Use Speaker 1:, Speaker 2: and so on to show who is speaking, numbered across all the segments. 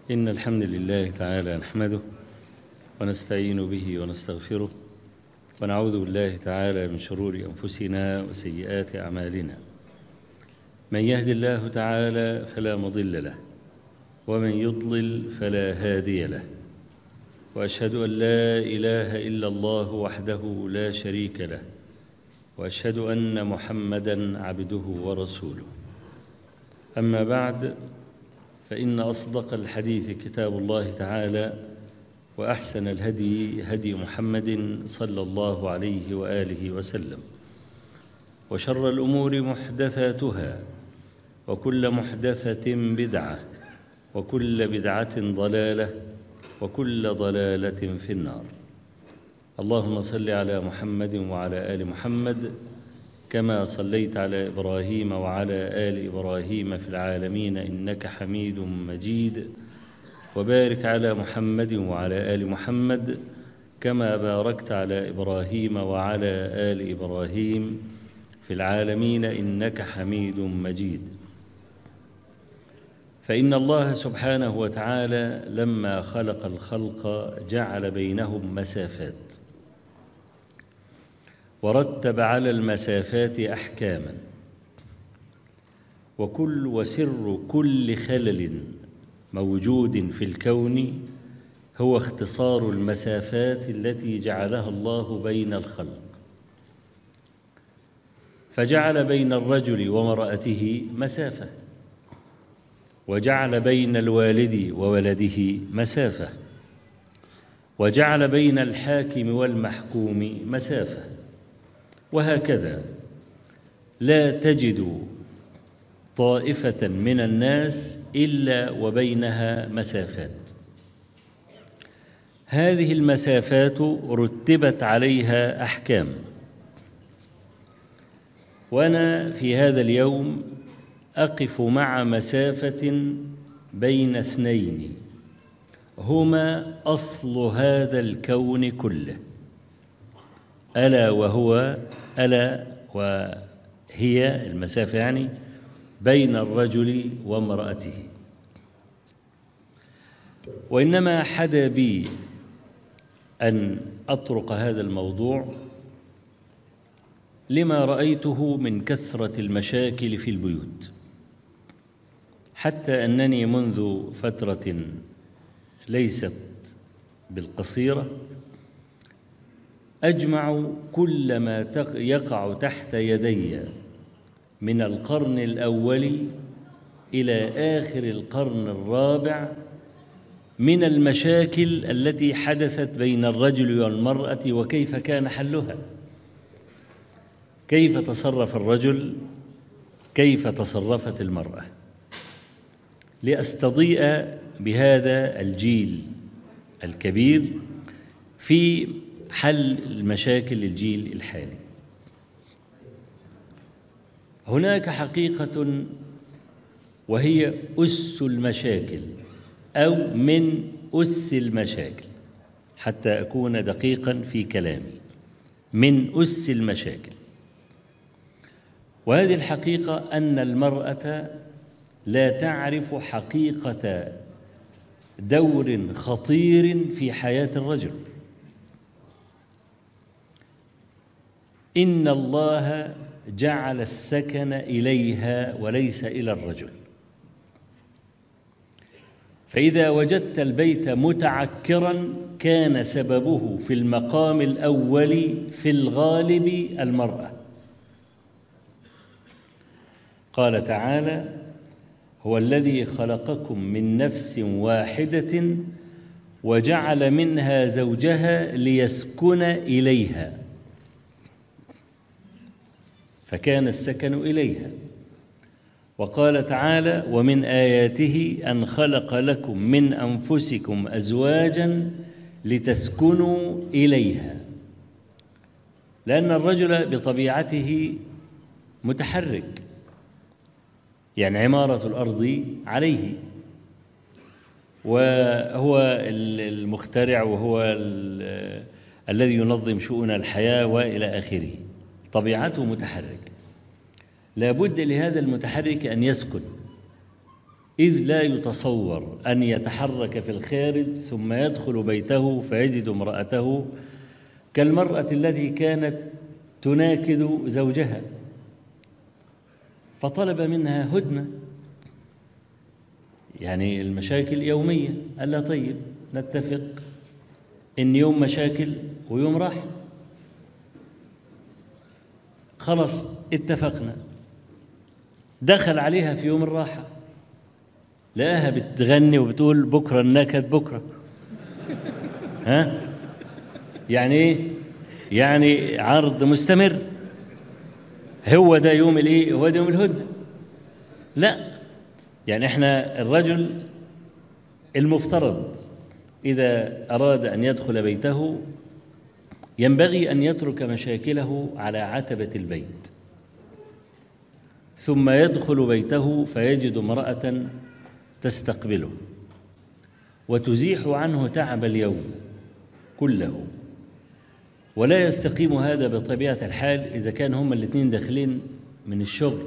Speaker 1: إن الحمد لله تعالى نحمده ونستعين به ونستغفره ونعوذ بالله تعالى من شرور أنفسنا وسيئات أعمالنا من يهد الله تعالى فلا مضل له ومن يضلل فلا هادي له وأشهد أن لا إله إلا الله وحده لا شريك له وأشهد أن محمدا عبده ورسوله أما بعد فإن أصدق الحديث كتاب الله تعالى وأحسن الهدي هدي محمد صلى الله عليه وآله وسلم وشر الأمور محدثاتها وكل محدثة بدعة وكل بدعة ضلالة وكل ضلالة في النار اللهم صل على محمد وعلى آل محمد كما صليت على إبراهيم وعلى آل إبراهيم في العالمين إنك حميد مجيد وبارك على محمد وعلى آل محمد كما باركت على إبراهيم وعلى آل إبراهيم في العالمين إنك حميد مجيد فإن الله سبحانه وتعالى لما خلق الخلق جعل بينهم مسافات ورتب على المسافات أحكاما وكل وسر كل خلل موجود في الكون هو اختصار المسافات التي جعلها الله بين الخلق فجعل بين الرجل ومرأته مسافة وجعل بين الوالد وولده مسافة وجعل بين الحاكم والمحكوم مسافة وهكذا لا تجد طائفة من الناس إلا وبينها مسافات هذه المسافات رتبت عليها أحكام وأنا في هذا اليوم أقف مع مسافة بين اثنين هما أصل هذا الكون كله ألا وهو ألا وهي المسافة يعني بين الرجل وامرأته وإنما حدا بي أن أطرق هذا الموضوع لما رأيته من كثرة المشاكل في البيوت حتى أنني منذ فترة ليست بالقصيرة أجمع كل ما يقع تحت يدي من القرن الأول إلى آخر القرن الرابع من المشاكل التي حدثت بين الرجل والمرأة وكيف كان حلها كيف تصرف الرجل كيف تصرفت المرأة لأستضيء بهذا الجيل الكبير في حل المشاكل الجيل الحالي هناك حقيقة وهي أس المشاكل أو من أس المشاكل حتى أكون دقيقا في كلامي من أس المشاكل وهذه الحقيقة أن المرأة لا تعرف حقيقة دور خطير في حياة الرجل إن الله جعل السكن إليها وليس إلى الرجل فإذا وجدت البيت متعكرا كان سببه في المقام الأول في الغالب المرأة قال تعالى هو الذي خلقكم من نفس واحدة وجعل منها زوجها ليسكن إليها فكان السكن إليها وقال تعالى ومن آياته أن خلق لكم من أنفسكم أزواجا لتسكنوا إليها لأن الرجل بطبيعته متحرك يعني عمارة الأرض عليه وهو المخترع وهو الذي ينظم شؤون الحياة وإلى آخره طبيعته متحرك لابد لهذا المتحرك أن يسكن إذ لا يتصور أن يتحرك في الخارج ثم يدخل بيته فيجد امرأته كالمرأة التي كانت تناكد زوجها فطلب منها هدنة يعني المشاكل يومية قال لها طيب نتفق إن يوم مشاكل ويوم راحة خلاص اتفقنا دخل عليها في يوم الراحة لقاها بتغني وبتقول بكرة النكد بكرة ها يعني ايه يعني عرض مستمر هو ده يوم الايه هو ده يوم الهدنة لا يعني احنا الرجل المفترض إذا أراد أن يدخل بيته ينبغي أن يترك مشاكله على عتبة البيت ثم يدخل بيته فيجد امرأة تستقبله وتزيح عنه تعب اليوم كله ولا يستقيم هذا بطبيعة الحال إذا كان هما الاثنين داخلين من الشغل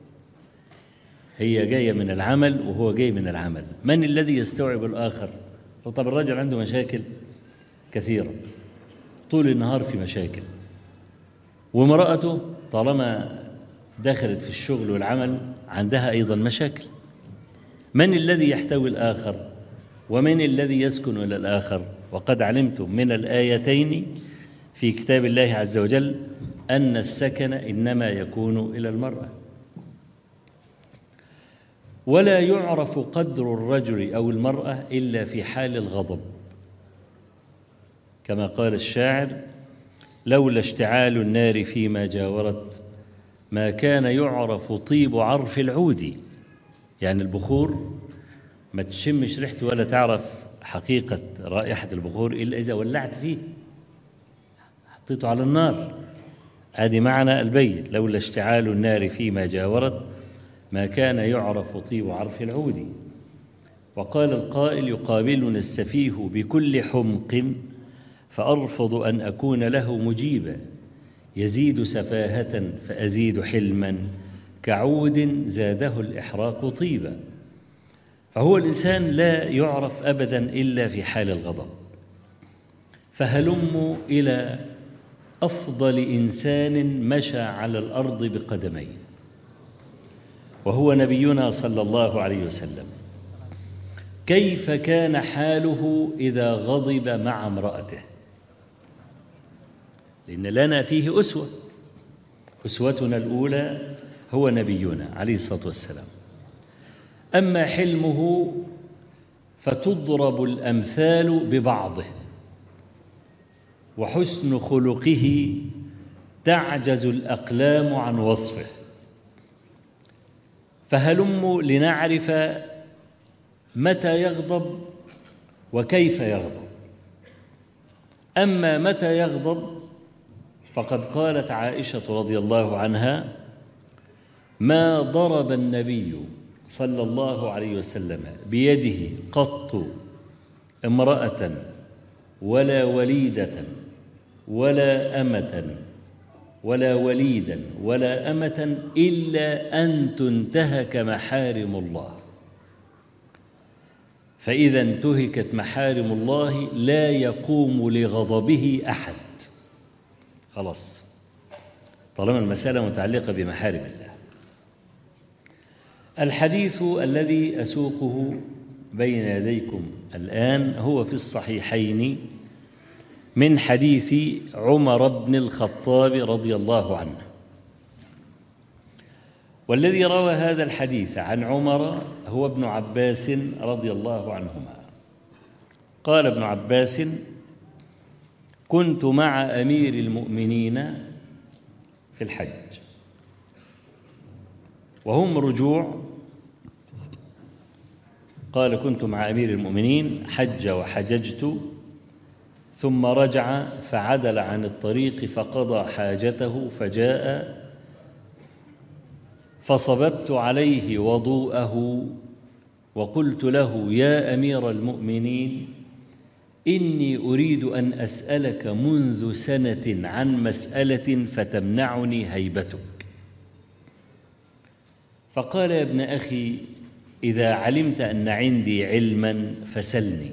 Speaker 1: هي جاية من العمل وهو جاي من العمل من الذي يستوعب الآخر طب الراجل عنده مشاكل كثيرة طول النهار في مشاكل وامرأته طالما دخلت في الشغل والعمل عندها أيضا مشاكل من الذي يحتوي الآخر ومن الذي يسكن إلى الآخر وقد علمتم من الآيتين في كتاب الله عز وجل أن السكن إنما يكون إلى المرأة ولا يعرف قدر الرجل أو المرأة إلا في حال الغضب كما قال الشاعر لولا اشتعال النار فيما جاورت ما كان يعرف طيب عرف العود يعني البخور ما تشمش ريحته ولا تعرف حقيقة رائحة البخور إلا إذا ولعت فيه حطيته على النار هذه معنى البيت لولا اشتعال النار فيما جاورت ما كان يعرف طيب عرف العود وقال القائل يقابلنا السفيه بكل حمق فأرفض أن أكون له مجيبا يزيد سفاهة فأزيد حلما كعود زاده الإحراق طيبا فهو الإنسان لا يعرف أبدا إلا في حال الغضب فهلموا إلى أفضل إنسان مشى على الأرض بقدميه وهو نبينا صلى الله عليه وسلم كيف كان حاله إذا غضب مع امرأته لأن لنا فيه أسوة أسوتنا الأولى هو نبينا عليه الصلاة والسلام أما حلمه فتضرب الأمثال ببعضه وحسن خلقه تعجز الأقلام عن وصفه فهلم لنعرف متى يغضب وكيف يغضب أما متى يغضب فقد قالت عائشة رضي الله عنها ما ضرب النبي صلى الله عليه وسلم بيده قط امرأة ولا وليدة ولا أمة ولا وليدا ولا أمة إلا أن تنتهك محارم الله فإذا انتهكت محارم الله لا يقوم لغضبه أحد خلاص طالما المسألة متعلقة بمحارم الله الحديث الذي أسوقه بين يديكم الآن هو في الصحيحين من حديث عمر بن الخطاب رضي الله عنه والذي روى هذا الحديث عن عمر هو ابن عباس رضي الله عنهما قال ابن عباس كنت مع أمير المؤمنين في الحج وهم رجوع قال كنت مع أمير المؤمنين حج وحججت ثم رجع فعدل عن الطريق فقضى حاجته فجاء فصببت عليه وضوءه وقلت له يا أمير المؤمنين إني أريد أن أسألك منذ سنة عن مسألة فتمنعني هيبتك فقال يا ابن أخي إذا علمت أن عندي علما فسلني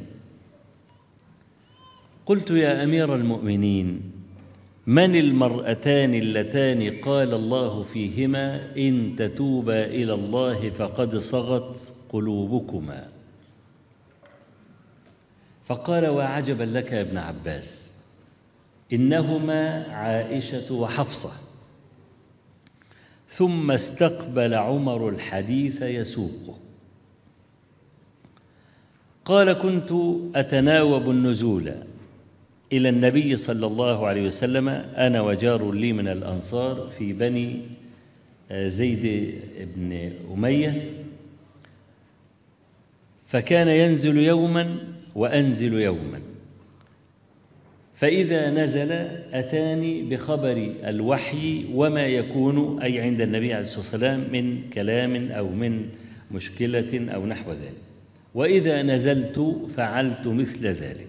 Speaker 1: قلت يا أمير المؤمنين من المرأتان اللتان قال الله فيهما إن تتوبا إلى الله فقد صغت قلوبكما فقال وعجبا لك يا ابن عباس إنهما عائشة وحفصة ثم استقبل عمر الحديث يسوقه قال كنت أتناوب النزول إلى النبي صلى الله عليه وسلم أنا وجار لي من الأنصار في بني زيد بن أمية فكان ينزل يوما وأنزل يوما فإذا نزل أتاني بخبر الوحي وما يكون أي عند النبي عليه الصلاة والسلام من كلام أو من مشكلة أو نحو ذلك وإذا نزلت فعلت مثل ذلك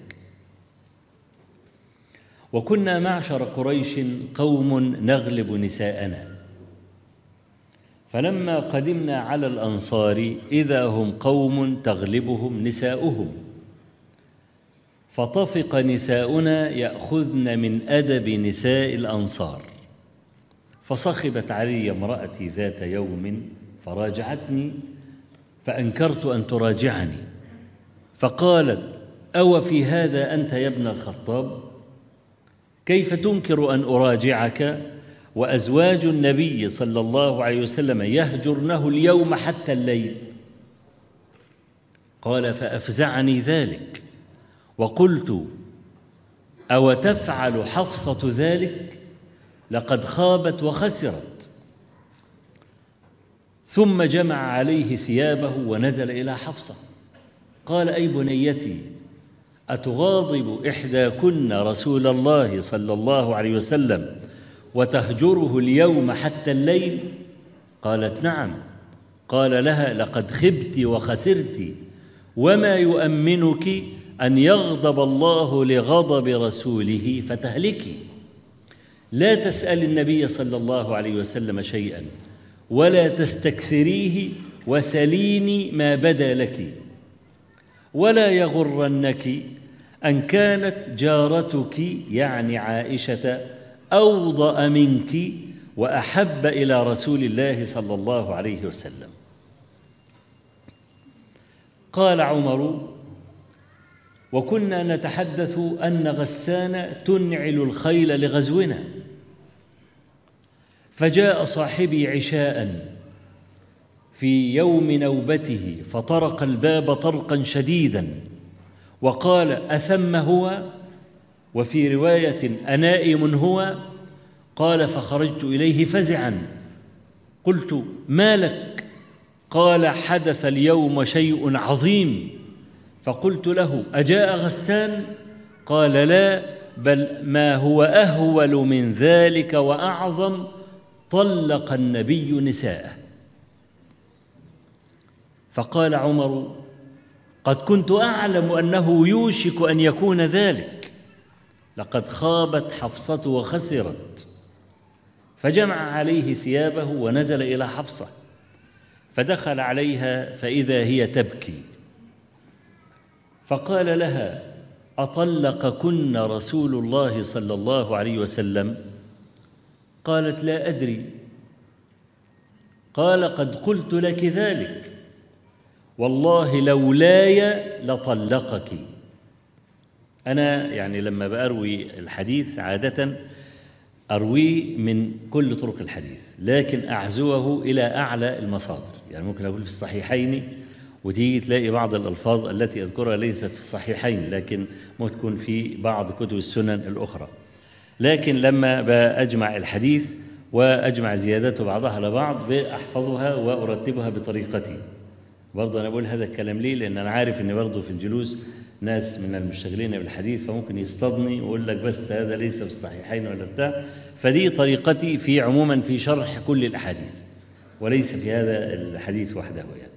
Speaker 1: وكنا معشر قريش قوم نغلب نساءنا فلما قدمنا على الأنصار إذا هم قوم تغلبهم نساؤهم فطفق نساؤنا يأخذن من أدب نساء الأنصار فصخبت علي امرأتي ذات يوم فراجعتني فأنكرت أن تراجعني فقالت أو في هذا أنت يا ابن الخطاب كيف تنكر أن أراجعك وأزواج النبي صلى الله عليه وسلم يهجرنه اليوم حتى الليل قال فأفزعني ذلك وقلت أو تفعل حفصة ذلك لقد خابت وخسرت ثم جمع عليه ثيابه ونزل إلى حفصة قال أي بنيتي أتغاضب إحداكن رسول الله صلى الله عليه وسلم وتهجره اليوم حتى الليل قالت نعم قال لها لقد خبت وخسرت وما يؤمنك أن يغضب الله لغضب رسوله فتهلكي لا تسأل النبي صلى الله عليه وسلم شيئا ولا تستكثريه وسليني ما بدا لك ولا يغرنك أن كانت جارتك يعني عائشة أوضأ منك وأحب إلى رسول الله صلى الله عليه وسلم قال عمر وكنا نتحدث أن غسان تنعل الخيل لغزونا فجاء صاحبي عشاء في يوم نوبته فطرق الباب طرقا شديدا وقال أثم هو وفي رواية أنائم هو قال فخرجت إليه فزعا قلت ما لك قال حدث اليوم شيء عظيم فقلت له أجاء غسان قال لا بل ما هو أهول من ذلك وأعظم طلق النبي نساءه فقال عمر قد كنت أعلم أنه يوشك أن يكون ذلك لقد خابت حفصة وخسرت فجمع عليه ثيابه ونزل إلى حفصة فدخل عليها فإذا هي تبكي فقال لها أطلقكن رسول الله صلى الله عليه وسلم قالت لا أدري قال قد قلت لك ذلك والله لولاي لطلقك أنا يعني لما بأروي الحديث عادة أرويه من كل طرق الحديث لكن أعزوه إلى أعلى المصادر يعني ممكن أقول في الصحيحين وتيجي تلاقي بعض الألفاظ التي أذكرها ليست في الصحيحين لكن ممكن تكون في بعض كتب السنن الأخرى لكن لما بأجمع الحديث وأجمع زيادته بعضها على بعض بأحفظها وأرتبها بطريقتي برضه أنا بقول هذا الكلام ليه لأن أنا عارف أن برضه في الجلوس ناس من المشتغلين بالحديث فممكن يصطدني ويقول لك بس هذا ليس في الصحيحين ولا بتاع فدي طريقتي في عموما في شرح كل الأحاديث وليس في هذا الحديث وحده يعني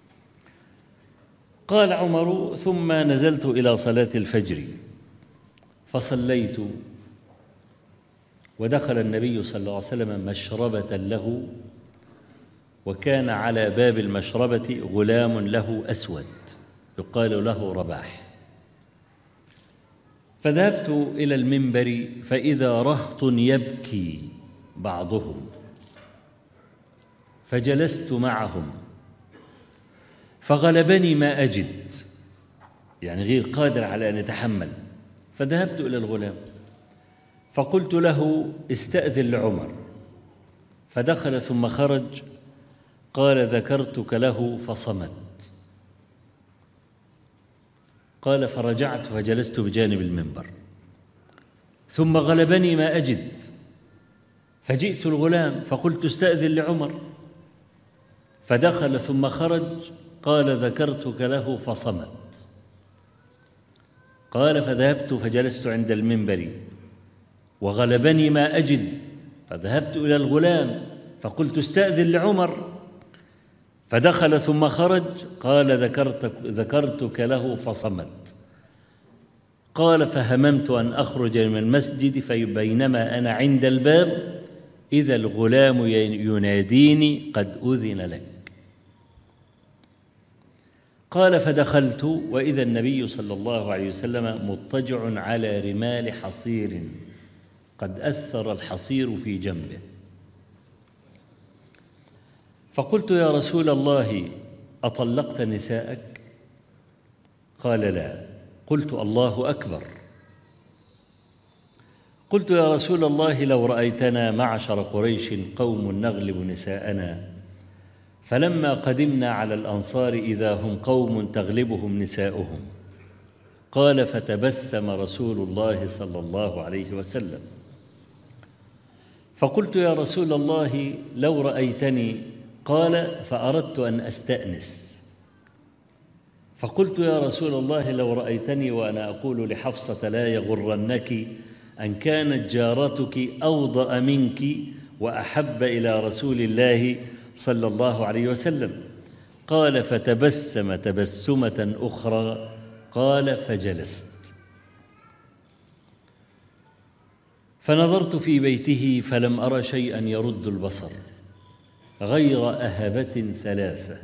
Speaker 1: قال عمر ثم نزلت إلى صلاة الفجر فصليت ودخل النبي صلى الله عليه وسلم مشربة له وكان على باب المشربة غلام له أسود يقال له رباح فذهبت إلى المنبر فإذا رهط يبكي بعضهم فجلست معهم فغلبني ما أجد يعني غير قادر على أن يتحمل فذهبت إلى الغلام فقلت له استأذن لعمر فدخل ثم خرج قال ذكرتك له فصمت قال فرجعت فجلست بجانب المنبر ثم غلبني ما أجد فجئت الغلام فقلت استأذن لعمر فدخل ثم خرج قال ذكرتك له فصمت قال فذهبت فجلست عند المنبر وغلبني ما أجد فذهبت إلى الغلام فقلت استأذن لعمر فدخل ثم خرج قال ذكرتك, ذكرتك له فصمت قال فهممت أن أخرج من المسجد فبينما أنا عند الباب إذا الغلام يناديني قد أذن لك قال فدخلت وإذا النبي صلى الله عليه وسلم مضطجع على رمال حصير قد أثر الحصير في جنبه فقلت يا رسول الله أطلقت نساءك قال لا قلت الله أكبر قلت يا رسول الله لو رأيتنا معشر قريش قوم نغلب نساءنا فلما قدمنا على الأنصار إذا هم قوم تغلبهم نساؤهم قال فتبسم رسول الله صلى الله عليه وسلم فقلت يا رسول الله لو رأيتني قال فأردت أن أستأنس فقلت يا رسول الله لو رأيتني وأنا أقول لحفصة لا يغرنك أن كانت جارتك أوضأ منك وأحب إلى رسول الله صلى الله عليه وسلم قال فتبسم تبسمة أخرى قال فجلست فنظرت في بيته فلم أر شيئا يرد البصر غير أهبة ثلاثة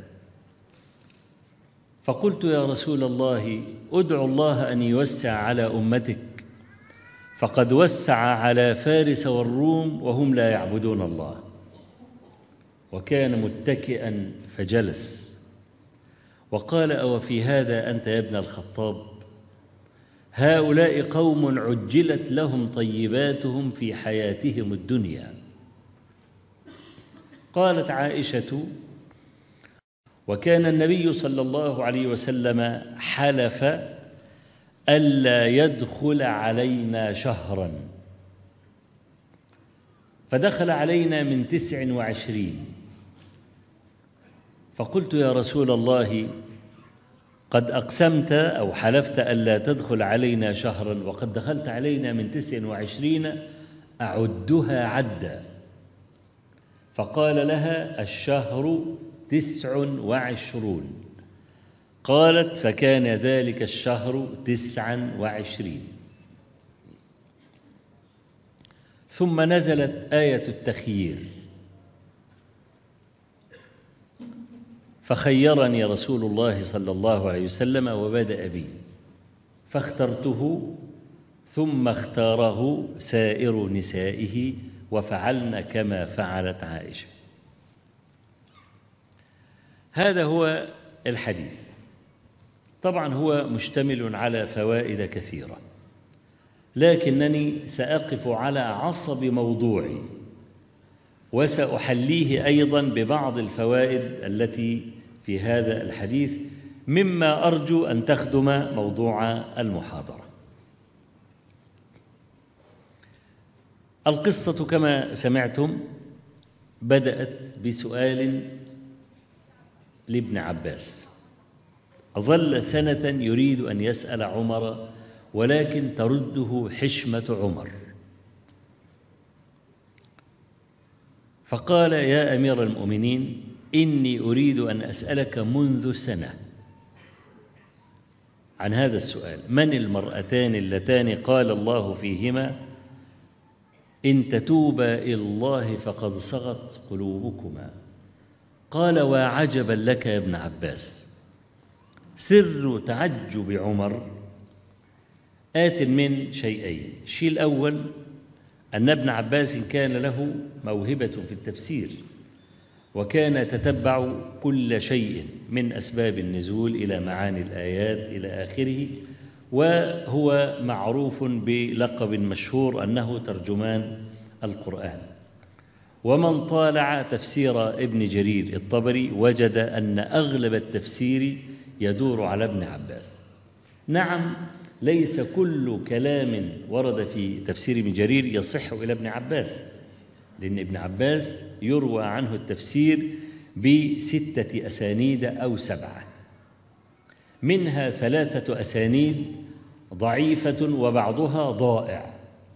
Speaker 1: فقلت يا رسول الله ادعو الله أن يوسع على أمتك فقد وسع على فارس والروم وهم لا يعبدون الله وكان متكئا فجلس وقال أو في هذا أنت يا ابن الخطاب هؤلاء قوم عجلت لهم طيباتهم في حياتهم الدنيا قالت عائشة وكان النبي صلى الله عليه وسلم حلف ألا يدخل علينا شهرا فدخل علينا من تسع وعشرين فقلت يا رسول الله قد أقسمت أو حلفت ألا تدخل علينا شهرا وقد دخلت علينا من تسع وعشرين أعدها عدا فقال لها الشهر تسع وعشرون قالت فكان ذلك الشهر تسعا وعشرين ثم نزلت آية التخيير فخيرني رسول الله صلى الله عليه وسلم وبدأ بي فاخترته ثم اختاره سائر نسائه وفعلن كما فعلت عائشة هذا هو الحديث طبعا هو مشتمل على فوائد كثيرة لكنني سأقف على عصب موضوعي وسأحليه أيضا ببعض الفوائد التي في هذا الحديث مما أرجو أن تخدم موضوع المحاضرة القصة كما سمعتم بدأت بسؤال لابن عباس ظل سنة يريد أن يسأل عمر ولكن ترده حشمة عمر فقال يا أمير المؤمنين إني أريد أن أسألك منذ سنة عن هذا السؤال من المرأتان اللتان قال الله فيهما إن تتوبا إلى الله فقد صغت قلوبكما قال وعجبا لك يا ابن عباس سر تعجب عمر آت من شيئين الشيء الأول أن ابن عباس كان له موهبة في التفسير وكان يتتبع كل شيء من أسباب النزول إلى معاني الآيات إلى آخره وهو معروف بلقب مشهور أنه ترجمان القرآن ومن طالع تفسير ابن جرير الطبري وجد أن أغلب التفسير يدور على ابن عباس نعم ليس كل كلام ورد في تفسير ابن جرير يصح إلى ابن عباس لأن ابن عباس يروى عنه التفسير بستة أسانيد أو سبعة منها ثلاثة أسانيد ضعيفة وبعضها ضائع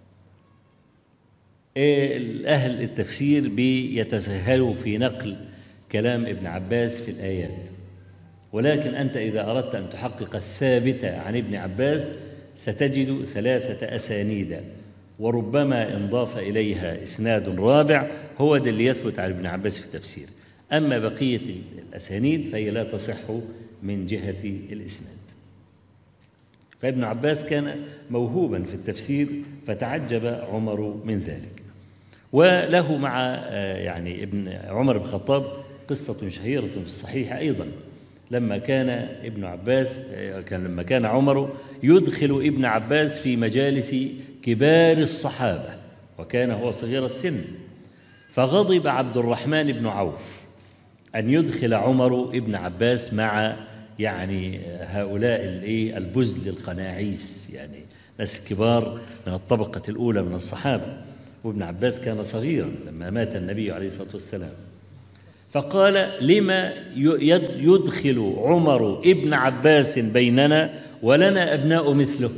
Speaker 1: أهل التفسير بيتسهلوا في نقل كلام ابن عباس في الآيات ولكن أنت إذا أردت أن تحقق الثابت عن ابن عباس ستجد ثلاثة أسانيد وربما انضاف إليها إسناد رابع هو ده اللي يثبت عن ابن عباس في التفسير أما بقية الأسانيد فهي لا تصح من جهة الإسناد فابن عباس كان موهوبا في التفسير فتعجب عمر من ذلك وله مع يعني ابن عمر بن الخطاب قصة شهيرة في الصحيح أيضا لما كان ابن عباس كان لما كان عمر يدخل ابن عباس في مجالس كبار الصحابة وكان هو صغير السن فغضب عبد الرحمن بن عوف أن يدخل عمر ابن عباس مع يعني هؤلاء البزل القناعيس يعني ناس كبار من الطبقة الأولى من الصحابة وابن عباس كان صغيرا لما مات النبي عليه الصلاة والسلام فقال لما يدخل عمر ابن عباس بيننا ولنا أبناء مثله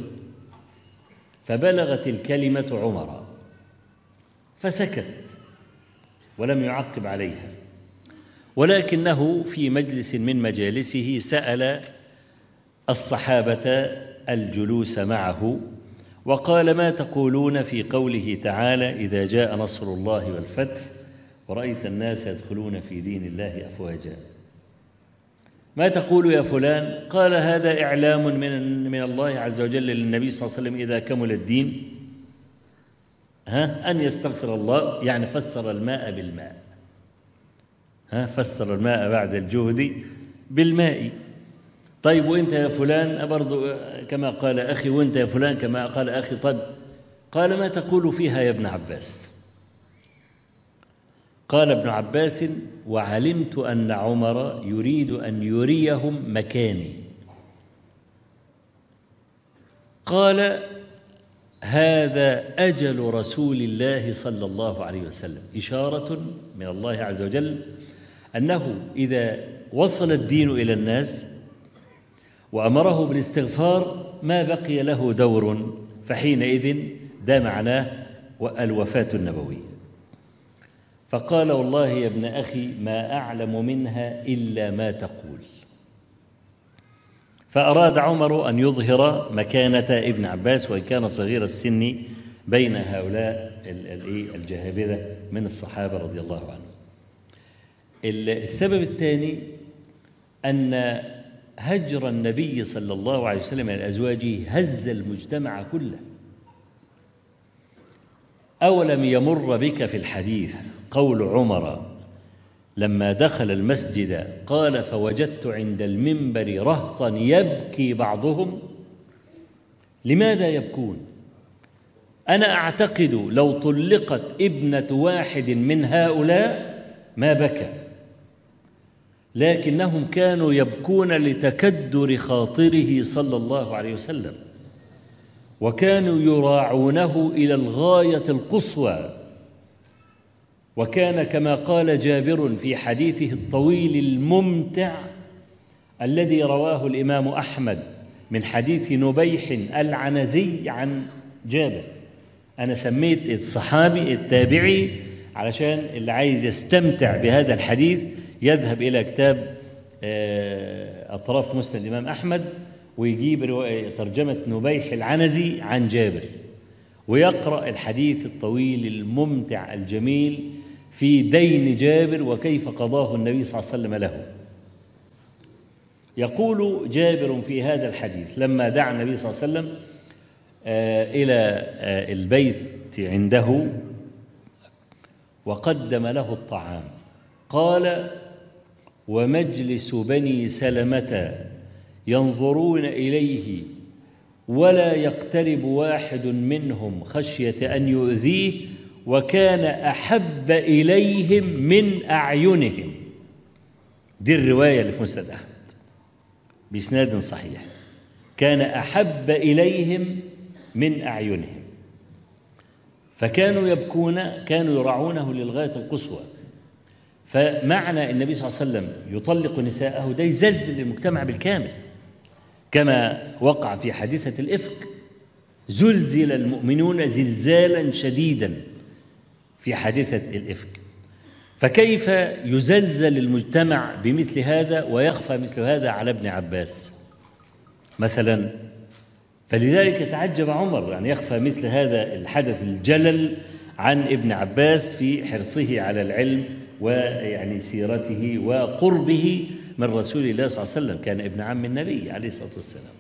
Speaker 1: فبلغت الكلمة عمر فسكت ولم يعقب عليها ولكنه في مجلس من مجالسه سأل الصحابة الجلوس معه وقال ما تقولون في قوله تعالى إذا جاء نصر الله والفتح ورأيت الناس يدخلون في دين الله أفواجا ما تقول يا فلان قال هذا إعلام من من الله عز وجل للنبي صلى الله عليه وسلم إذا كمل الدين ها أن يستغفر الله يعني فسر الماء بالماء ها فسر الماء بعد الجهد بالماء طيب وانت يا فلان برضو كما قال أخي وانت يا فلان كما قال أخي طيب قال ما تقول فيها يا ابن عباس قال ابن عباس وعلمت أن عمر يريد أن يريهم مكاني قال هذا أجل رسول الله صلى الله عليه وسلم إشارة من الله عز وجل أنه إذا وصل الدين إلى الناس وأمره بالاستغفار ما بقي له دور فحينئذ ده معناه الوفاة النبوية فقال والله يا ابن أخي ما أعلم منها إلا ما تقول فأراد عمر أن يظهر مكانة ابن عباس وإن كان صغير السن بين هؤلاء الجهابذة من الصحابة رضي الله عنهم السبب الثاني أن هجر النبي صلى الله عليه وسلم من أزواجه هز المجتمع كله أولم يمر بك في الحديث قول عمر لما دخل المسجد قال فوجدت عند المنبر رهطا يبكي بعضهم لماذا يبكون أنا أعتقد لو طلقت ابنة واحد من هؤلاء ما بكى لكنهم كانوا يبكون لتكدر خاطره صلى الله عليه وسلم وكانوا يراعونه إلى الغاية القصوى وكان كما قال جابر في حديثه الطويل الممتع الذي رواه الإمام أحمد من حديث نبيح العنزي عن جابر أنا سميت الصحابي التابعي علشان اللي عايز يستمتع بهذا الحديث يذهب إلى كتاب أطراف مسند الإمام أحمد ويجيب ترجمة نبيح العنزي عن جابر ويقرأ الحديث الطويل الممتع الجميل في دين جابر وكيف قضاه النبي صلى الله عليه وسلم له يقول جابر في هذا الحديث لما دعا النبي صلى الله عليه وسلم إلى البيت عنده وقدم له الطعام قال ومجلس بني سلمة ينظرون إليه ولا يقترب واحد منهم خشية أن يؤذيه وكان أحب إليهم من أعينهم دي الرواية اللي في مسند أحمد بإسناد صحيح كان أحب إليهم من أعينهم فكانوا يبكون كانوا يرعونه للغاية القصوى فمعنى النبي صلى الله عليه وسلم يطلق نساءه ده يزلزل المجتمع بالكامل كما وقع في حادثة الإفك زلزل المؤمنون زلزالا شديدا في حادثة الإفك فكيف يزلزل المجتمع بمثل هذا ويخفى مثل هذا على ابن عباس مثلا فلذلك تعجب عمر أن يخفى مثل هذا الحدث الجلل عن ابن عباس في حرصه على العلم ويعني سيرته وقربه من رسول الله صلى الله عليه وسلم كان ابن عم النبي عليه الصلاة والسلام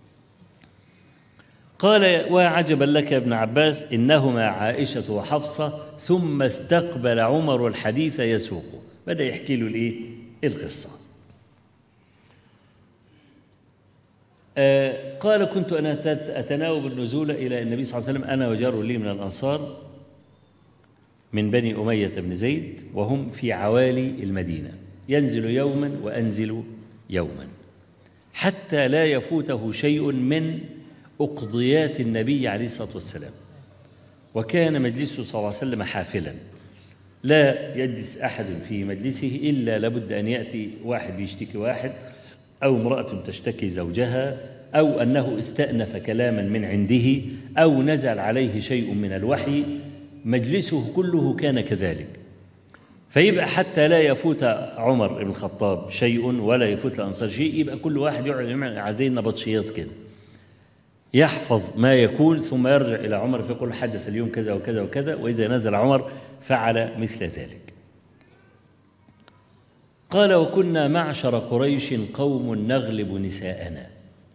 Speaker 1: قال وعجبا لك يا ابن عباس إنهما عائشة وحفصة ثم استقبل عمر الحديث يسوقه بدأ يحكي له الإيه؟ القصة آه قال كنت أنا أتناوب النزول إلى النبي صلى الله عليه وسلم أنا وجار لي من الأنصار من بني أمية بن زيد وهم في عوالي المدينة ينزل يوما وأنزل يوما حتى لا يفوته شيء من أقضيات النبي عليه الصلاة والسلام وكان مجلسه صلى الله عليه وسلم حافلا لا يجلس أحد في مجلسه إلا لابد أن يأتي واحد يشتكي واحد أو امرأة تشتكي زوجها أو أنه استأنف كلاما من عنده أو نزل عليه شيء من الوحي مجلسه كله كان كذلك فيبقى حتى لا يفوت عمر بن الخطاب شيء ولا يفوت الأنصار شيء يبقى كل واحد يقعد يعمل زي النبطشيات كده يحفظ ما يكون ثم يرجع إلى عمر فيقول حدث اليوم كذا وكذا وكذا وإذا نزل عمر فعل مثل ذلك قال وكنا معشر قريش قوم نغلب نساءنا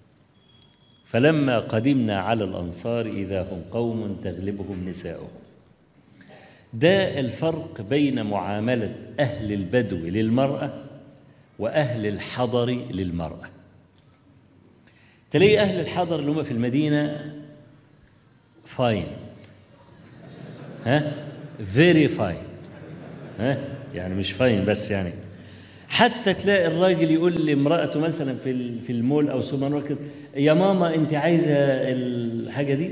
Speaker 1: فلما قدمنا على الأنصار إذا هم قوم تغلبهم نساؤهم ده الفرق بين معاملة أهل البدو للمرأة وأهل الحضر للمرأة تلاقي أهل الحضر اللي هم في المدينة فاين ها فيري فاين ها يعني مش فاين بس يعني حتى تلاقي الراجل يقول لامرأته مثلا في في المول أو سوبر ماركت يا ماما أنت عايزة الحاجة دي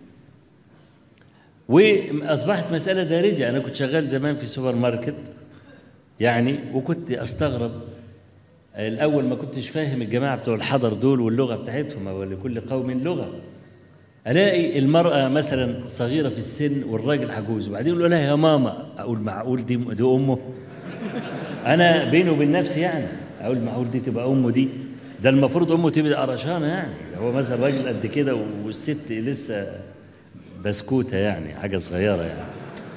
Speaker 1: وأصبحت مسألة دارجة أنا كنت شغال زمان في سوبر ماركت يعني وكنت أستغرب الأول ما كنتش فاهم الجماعة بتوع الحضر دول واللغة بتاعتهم أو لكل قوم لغة ألاقي المرأة مثلا صغيرة في السن والراجل عجوز وبعدين يقول لها يا ماما أقول معقول دي دي أمه أنا بيني وبين نفسي يعني أقول معقول دي تبقى أمه دي ده المفروض أمه تبقى قرشانة يعني هو مثلا راجل قد كده والست لسه بسكوتة يعني حاجة صغيرة يعني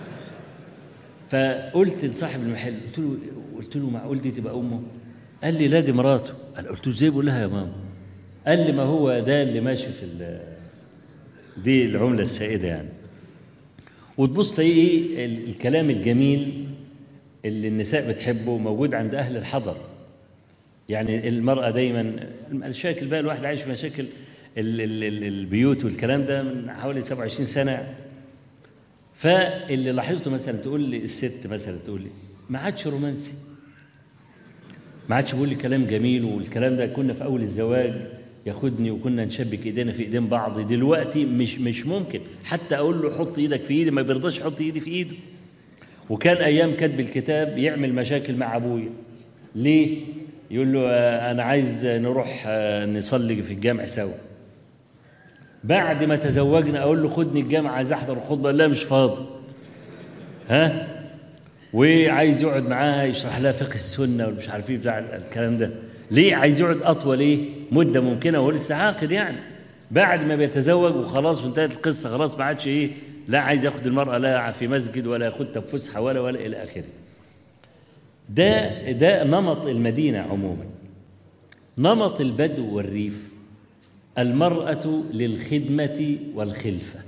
Speaker 1: فقلت لصاحب المحل قلت له قلت له معقول دي تبقى أمه قال لي لا دي مراته قال قلت له ازاي بقول لها يا ماما قال لي ما هو ده اللي ماشي في دي العملة السائدة يعني وتبص تلاقي ايه الكلام الجميل اللي النساء بتحبه موجود عند أهل الحضر يعني المرأة دايما المشاكل بقى الواحد عايش في مشاكل ال ال ال البيوت والكلام ده من حوالي 27 سنة فاللي لاحظته مثلا تقول لي الست مثلا تقول لي ما عادش رومانسي ما عادش بيقول لي كلام جميل والكلام ده كنا في أول الزواج ياخدني وكنا نشبك ايدينا في ايدين بعض دلوقتي مش مش ممكن حتى اقول له حط ايدك في ايدي ما بيرضاش يحط ايدي في ايده وكان ايام كتب الكتاب يعمل مشاكل مع ابويا ليه يقول له انا عايز نروح نصلي في الجامع سوا بعد ما تزوجنا اقول له خدني الجامع عايز احضر الخطبه لا مش فاضي ها وعايز يقعد معاها يشرح لها فقه السنه ومش عارف ايه بتاع الكلام ده ليه عايز يقعد اطول ايه مده ممكنه وهو لسه عاقل يعني بعد ما بيتزوج وخلاص وانتهت القصه خلاص ما عادش ايه لا عايز ياخد المرأة لا في مسجد ولا ياخدها في فسحة ولا ولا إلى آخره ده ده نمط المدينة عموما نمط البدو والريف المرأة للخدمة والخلفة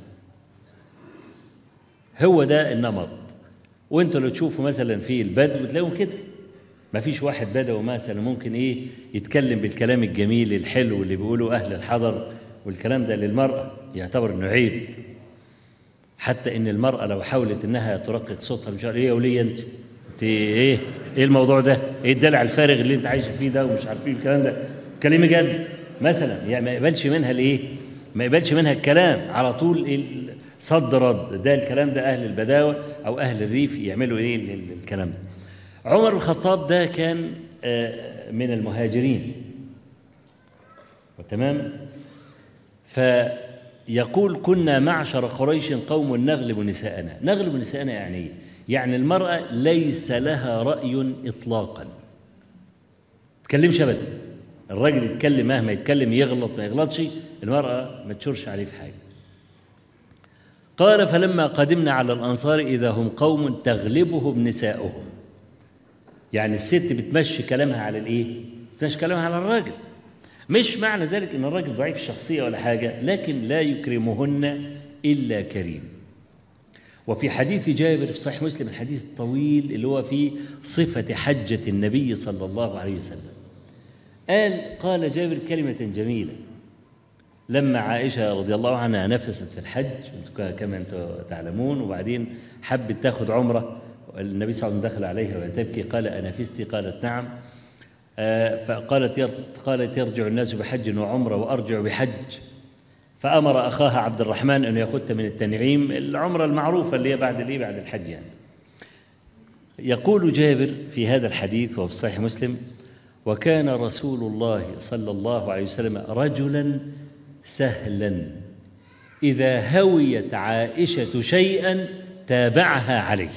Speaker 1: هو ده النمط وانتوا لو تشوفوا مثلا في البدو تلاقوا كده ما فيش واحد بدوي مثلا ممكن ايه يتكلم بالكلام الجميل الحلو اللي بيقولوا اهل الحضر والكلام ده للمرأة يعتبر انه عيب حتى ان المرأة لو حاولت انها ترقق صوتها مش عارف ايه يا وليه انت انت ايه ايه الموضوع ده ايه الدلع الفارغ اللي انت عايش فيه ده ومش عارف ايه الكلام ده كلمة جد مثلا يعني ما يقبلش منها الايه ما يقبلش منها الكلام على طول صد رد ده الكلام ده اهل البداوة او اهل الريف يعملوا ايه الكلام ده عمر بن الخطاب ده كان من المهاجرين وتمام فيقول كنا معشر قريش قوم نغلب نساءنا نغلب نساءنا يعني ايه يعني المرأة ليس لها رأي إطلاقا تكلمش أبدا الراجل يتكلم مهما يتكلم يغلط ما يغلطش المرأة ما تشرش عليه في حاجة قال فلما قدمنا على الأنصار إذا هم قوم تغلبهم نساؤهم يعني الست بتمشي كلامها على الإيه؟ بتمشي كلامها على الراجل مش معنى ذلك أن الراجل ضعيف الشخصية ولا حاجة لكن لا يكرمهن إلا كريم وفي حديث جابر في صحيح مسلم الحديث الطويل اللي هو في صفة حجة النبي صلى الله عليه وسلم قال قال جابر كلمة جميلة لما عائشة رضي الله عنها نفست في الحج كما أنتم تعلمون وبعدين حبت تاخد عمرة النبي صلى الله عليه وسلم دخل عليها وهي تبكي قال أنفستي قالت نعم فقالت قالت يرجع الناس بحج وعمرة وأرجع بحج فأمر أخاها عبد الرحمن أن ياخذها من التنعيم العمرة المعروفة اللي هي بعد الإيه بعد الحج يعني يقول جابر في هذا الحديث وفي صحيح مسلم وكان رسول الله صلى الله عليه وسلم رجلا سهلا إذا هويت عائشة شيئا تابعها عليه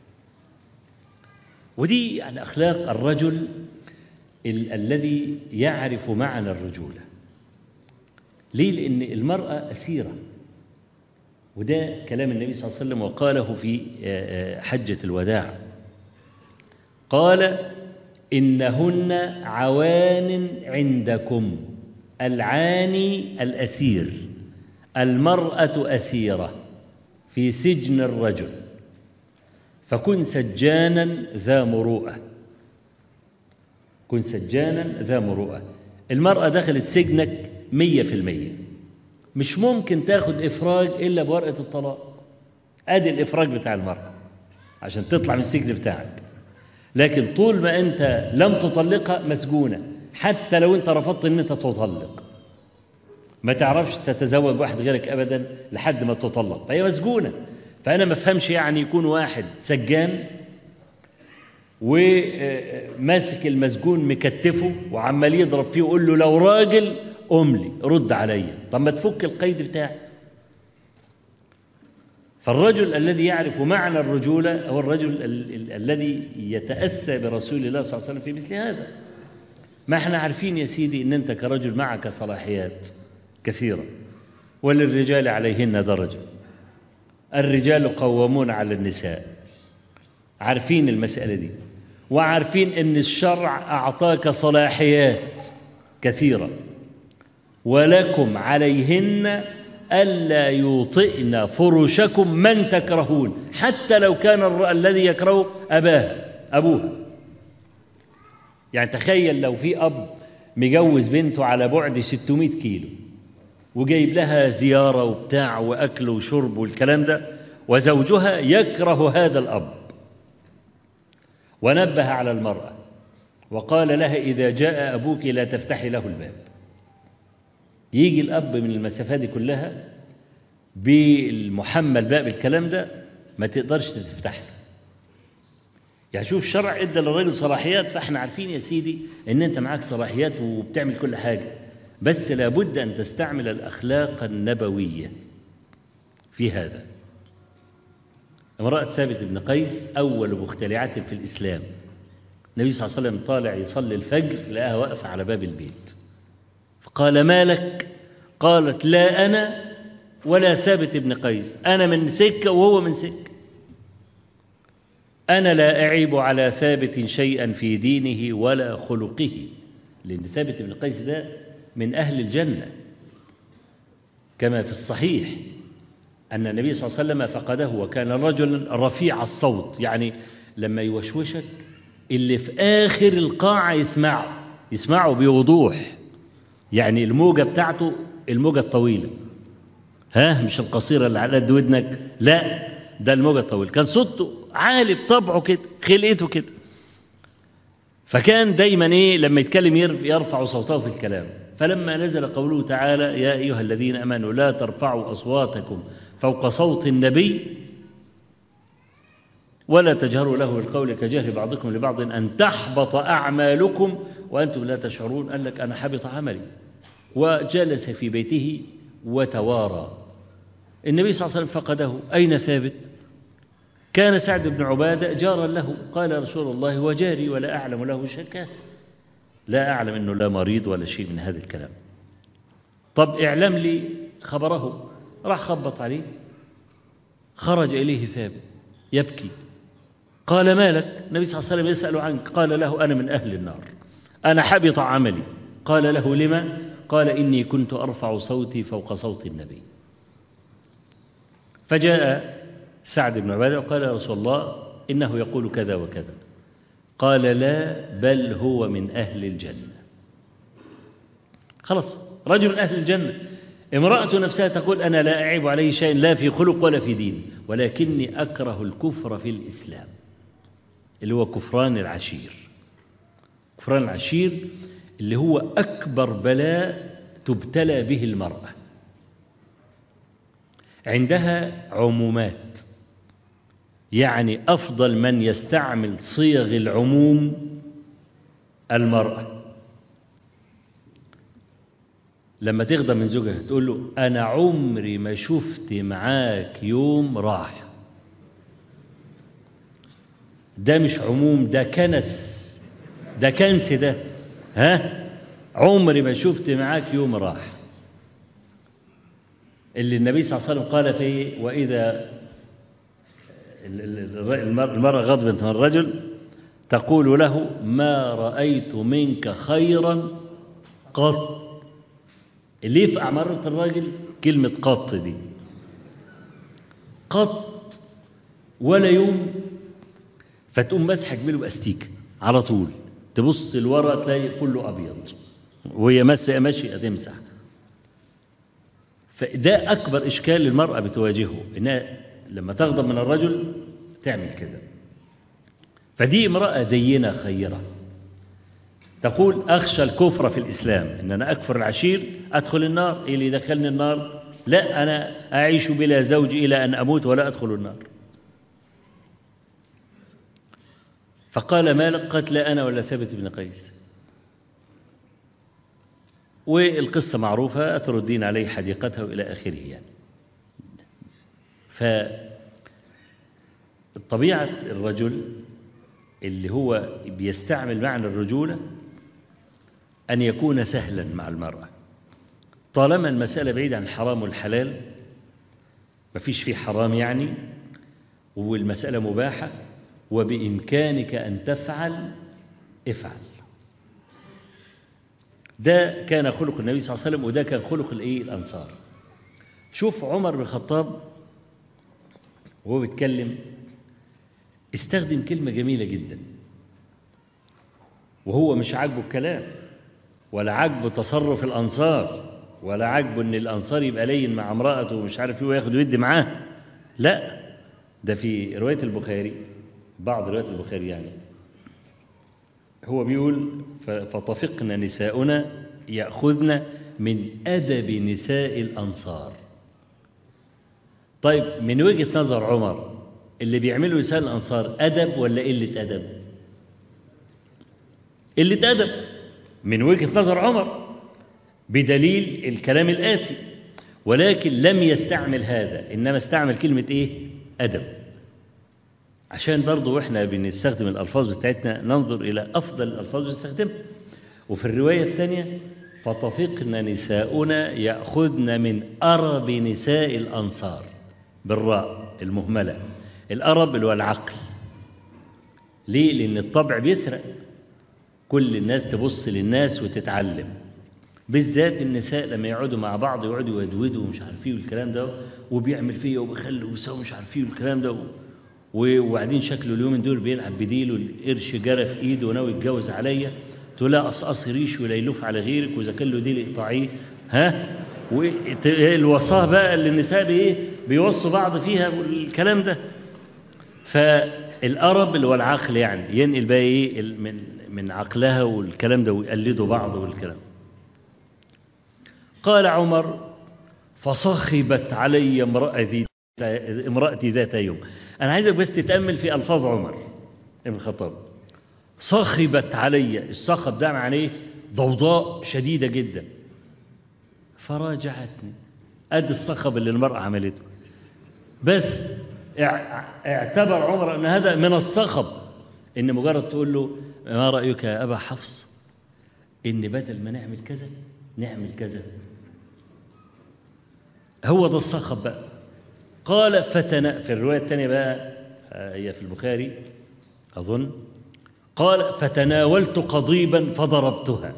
Speaker 1: ودي يعني أخلاق الرجل ال الذي يعرف معنى الرجولة ليه لأن المرأة أسيرة وده كلام النبي صلى الله عليه وسلم وقاله في حجة الوداع قال إنهن عوان عندكم العاني الأسير المرأة أسيرة في سجن الرجل فكن سجانا ذا مروءة كن سجانا ذا مروءة المرأة دخلت سجنك مية في المية مش ممكن تاخد إفراج إلا بورقة الطلاق أدي الإفراج بتاع المرأة عشان تطلع من السجن بتاعك لكن طول ما أنت لم تطلقها مسجونة حتى لو أنت رفضت أن أنت تطلق ما تعرفش تتزوج واحد غيرك أبدا لحد ما تطلق فهي مسجونة فأنا ما فهمش يعني يكون واحد سجان وماسك المسجون مكتفه وعمال يضرب فيه ويقول له لو راجل قوم لي رد عليا طب ما تفك القيد بتاعك فالرجل الذي يعرف معنى الرجولة هو الرجل ال ال الذي يتأسى برسول الله صلى الله عليه وسلم في مثل هذا ما احنا عارفين يا سيدي ان انت كرجل معك صلاحيات كثيرة وللرجال عليهن درجة الرجال قوامون على النساء عارفين المسألة دي وعارفين ان الشرع اعطاك صلاحيات كثيرة ولكم عليهن ألا يوطئن فرشكم من تكرهون حتى لو كان الذي يكره أباه أبوه يعني تخيل لو في أب مجوز بنته على بعد 600 كيلو وجايب لها زيارة وبتاع وأكل وشرب والكلام ده وزوجها يكره هذا الأب ونبه على المرأة وقال لها إذا جاء أبوك لا تفتحي له الباب يجي الأب من المسافات دي كلها بالمحمل بقى بالكلام ده ما تقدرش تفتح له يعني شوف الشرع ادى للرجل صلاحيات فاحنا عارفين يا سيدي ان انت معاك صلاحيات وبتعمل كل حاجة بس لابد ان تستعمل الاخلاق النبوية في هذا امرأة ثابت بن قيس اول مختلعات في الاسلام النبي صلى الله عليه وسلم طالع يصلي الفجر لقاها واقفة على باب البيت فقال ما لك قالت لا أنا ولا ثابت بن قيس أنا من سكة وهو من سكة أنا لا أعيب على ثابت شيئا في دينه ولا خلقه لأن ثابت بن قيس ده من أهل الجنة كما في الصحيح أن النبي صلى الله عليه وسلم فقده وكان رجلا رفيع الصوت يعني لما يوشوشك اللي في آخر القاعة يسمعه يسمعه بوضوح يعني الموجة بتاعته الموجة الطويلة ها مش القصيرة اللي على قد ودنك لا ده الموجة الطويلة كان صوته عالي بطبعه كده خلقته كده فكان دايما ايه لما يتكلم يرفع صوته في الكلام فلما نزل قوله تعالى يا أيها الذين أمنوا لا ترفعوا أصواتكم فوق صوت النبي ولا تجهروا له بالقول كجهر بعضكم لبعض أن تحبط أعمالكم وأنتم لا تشعرون قال لك أنا حبط عملي وجلس في بيته وتوارى النبي صلى الله عليه وسلم فقده أين ثابت كان سعد بن عبادة جارا له قال رسول الله وجاري ولا أعلم له شكاه لا أعلم أنه لا مريض ولا شيء من هذا الكلام طب اعلم لي خبره راح خبط عليه خرج إليه ثابت يبكي قال ما لك النبي صلى الله عليه وسلم يسأل عنك قال له أنا من أهل النار أنا حبط عملي قال له لما قال إني كنت أرفع صوتي فوق صوت النبي فجاء سعد بن عبادة وقال يا رسول الله إنه يقول كذا وكذا قال لا بل هو من أهل الجنة خلاص رجل أهل الجنة امرأة نفسها تقول أنا لا أعيب عليه شيء لا في خلق ولا في دين ولكني أكره الكفر في الإسلام اللي هو كفران العشير كفران العشير اللي هو أكبر بلاء تبتلى به المرأة عندها عمومات يعني أفضل من يستعمل صيغ العموم المرأة لما تغضب من زوجها تقول له أنا عمري ما شفت معاك يوم راح ده مش عموم ده كنس ده كنس ده ها عمري ما شفت معاك يوم راح اللي النبي صلى الله عليه وسلم قال فيه وإذا المرأة غضبت من الرجل تقول له ما رأيت منك خيرا قط اللي يفقع مرة الراجل كلمة قط دي قط ولا يوم فتقوم مسحك منه بأستيكة على طول تبص لورا تلاقي كله أبيض وهي ماشية تمسح فده أكبر إشكال للمرأة بتواجهه إنها لما تغضب من الرجل تعمل كده فدي امرأة دينة خيرة تقول أخشى الكفر في الإسلام إن أنا أكفر العشير أدخل النار إيه اللي يدخلني النار لا أنا أعيش بلا زوج إلى أن أموت ولا أدخل النار فقال مالك قالت لا أنا ولا ثابت بن قيس والقصة معروفة أتردين عليه حديقته إلى آخره يعني فطبيعة الرجل اللي هو بيستعمل معنى الرجولة أن يكون سهلا مع المرأة طالما المسألة بعيدة عن الحرام والحلال ما فيش فيه حرام يعني والمسألة مباحة وبإمكانك أن تفعل افعل ده كان خلق النبي صلى الله عليه وسلم وده كان خلق الايه الأنصار شوف عمر بن الخطاب وهو بيتكلم استخدم كلمة جميلة جدا وهو مش عاجبه الكلام ولا عاجبه تصرف الأنصار ولا عاجبه إن الأنصار يبقى لين مع امرأته ومش عارف ايه وياخد ويدي معاه لا ده في رواية البخاري بعض روايات البخاري يعني هو بيقول فطفقنا نساؤنا يأخذن من أدب نساء الأنصار طيب من وجهة نظر عمر اللي بيعملوا نساء الأنصار أدب ولا قلة أدب قلة أدب من وجهة نظر عمر بدليل الكلام الآتي ولكن لم يستعمل هذا إنما استعمل كلمة إيه أدب عشان برضو وإحنا بنستخدم الألفاظ بتاعتنا ننظر إلى أفضل الألفاظ بنستخدمها وفي الرواية الثانية فطفقن نساؤنا يأخذن من أرب نساء الأنصار بالراء المهملة الأرب اللي هو العقل ليه؟ لأن الطبع بيسرق كل الناس تبص للناس وتتعلم بالذات النساء لما يقعدوا مع بعض يقعدوا يدودوا ومش عارف ايه والكلام ده وبيعمل فيا وبيخلي ويسوي مش عارف ايه والكلام ده وبعدين شكله اليومين دول بيلعب بديل والقرش جرى في ايده وناوي يتجوز عليا تقول لها قصقص ريش ولا يلوف على غيرك واذا كان له ديل اقطعيه ها والوصاه بقى اللي النساء بايه بيوصوا بعض فيها والكلام ده فالأرب اللي هو العقل يعني ينقل بقى ايه من من عقلها والكلام ده ويقلدوا بعض والكلام قال عمر فصخبت علي امرأتي امرأتي ذات يوم أنا عايزك بس تتأمل في ألفاظ عمر ابن الخطاب صخبت علي الصخب ده معناه ضوضاء شديدة جدا فراجعتني قد الصخب اللي المرأة عملته بس اعتبر عمر أن هذا من الصخب إن مجرد تقول له ما رأيك يا أبا حفص إن بدل ما نعمل كذا نعمل كذا هو ده الصخب بقى قال فتنا في الرواية الثانية بقى هي في البخاري أظن قال فتناولت قضيبا فضربتها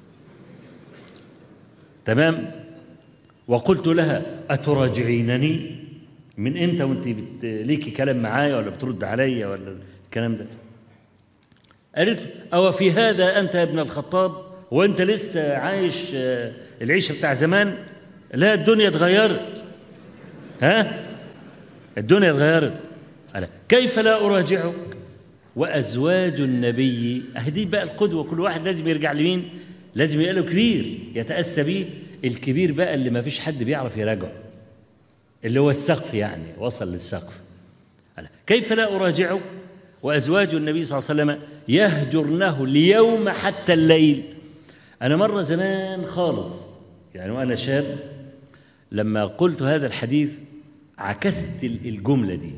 Speaker 1: تمام وقلت لها أتراجعينني من امتى وانت بت... ليكي كلام معايا ولا بترد عليا ولا الكلام ده قالت أو في هذا أنت يا ابن الخطاب وانت لسه عايش العيشة بتاع زمان لا الدنيا اتغيرت ها الدنيا اتغيرت كيف لا أراجعك وأزواج النبي أهدي بقى القدوة كل واحد لازم يرجع لمين لازم يقاله كبير يتأسى بيه الكبير بقى اللي ما فيش حد بيعرف يراجعه اللي هو السقف يعني وصل للسقف كيف لا أراجعه وأزواج النبي صلى الله عليه وسلم يهجرنه اليوم حتى الليل أنا مرة زمان خالص يعني وأنا شاب لما قلت هذا الحديث عكست الجملة دي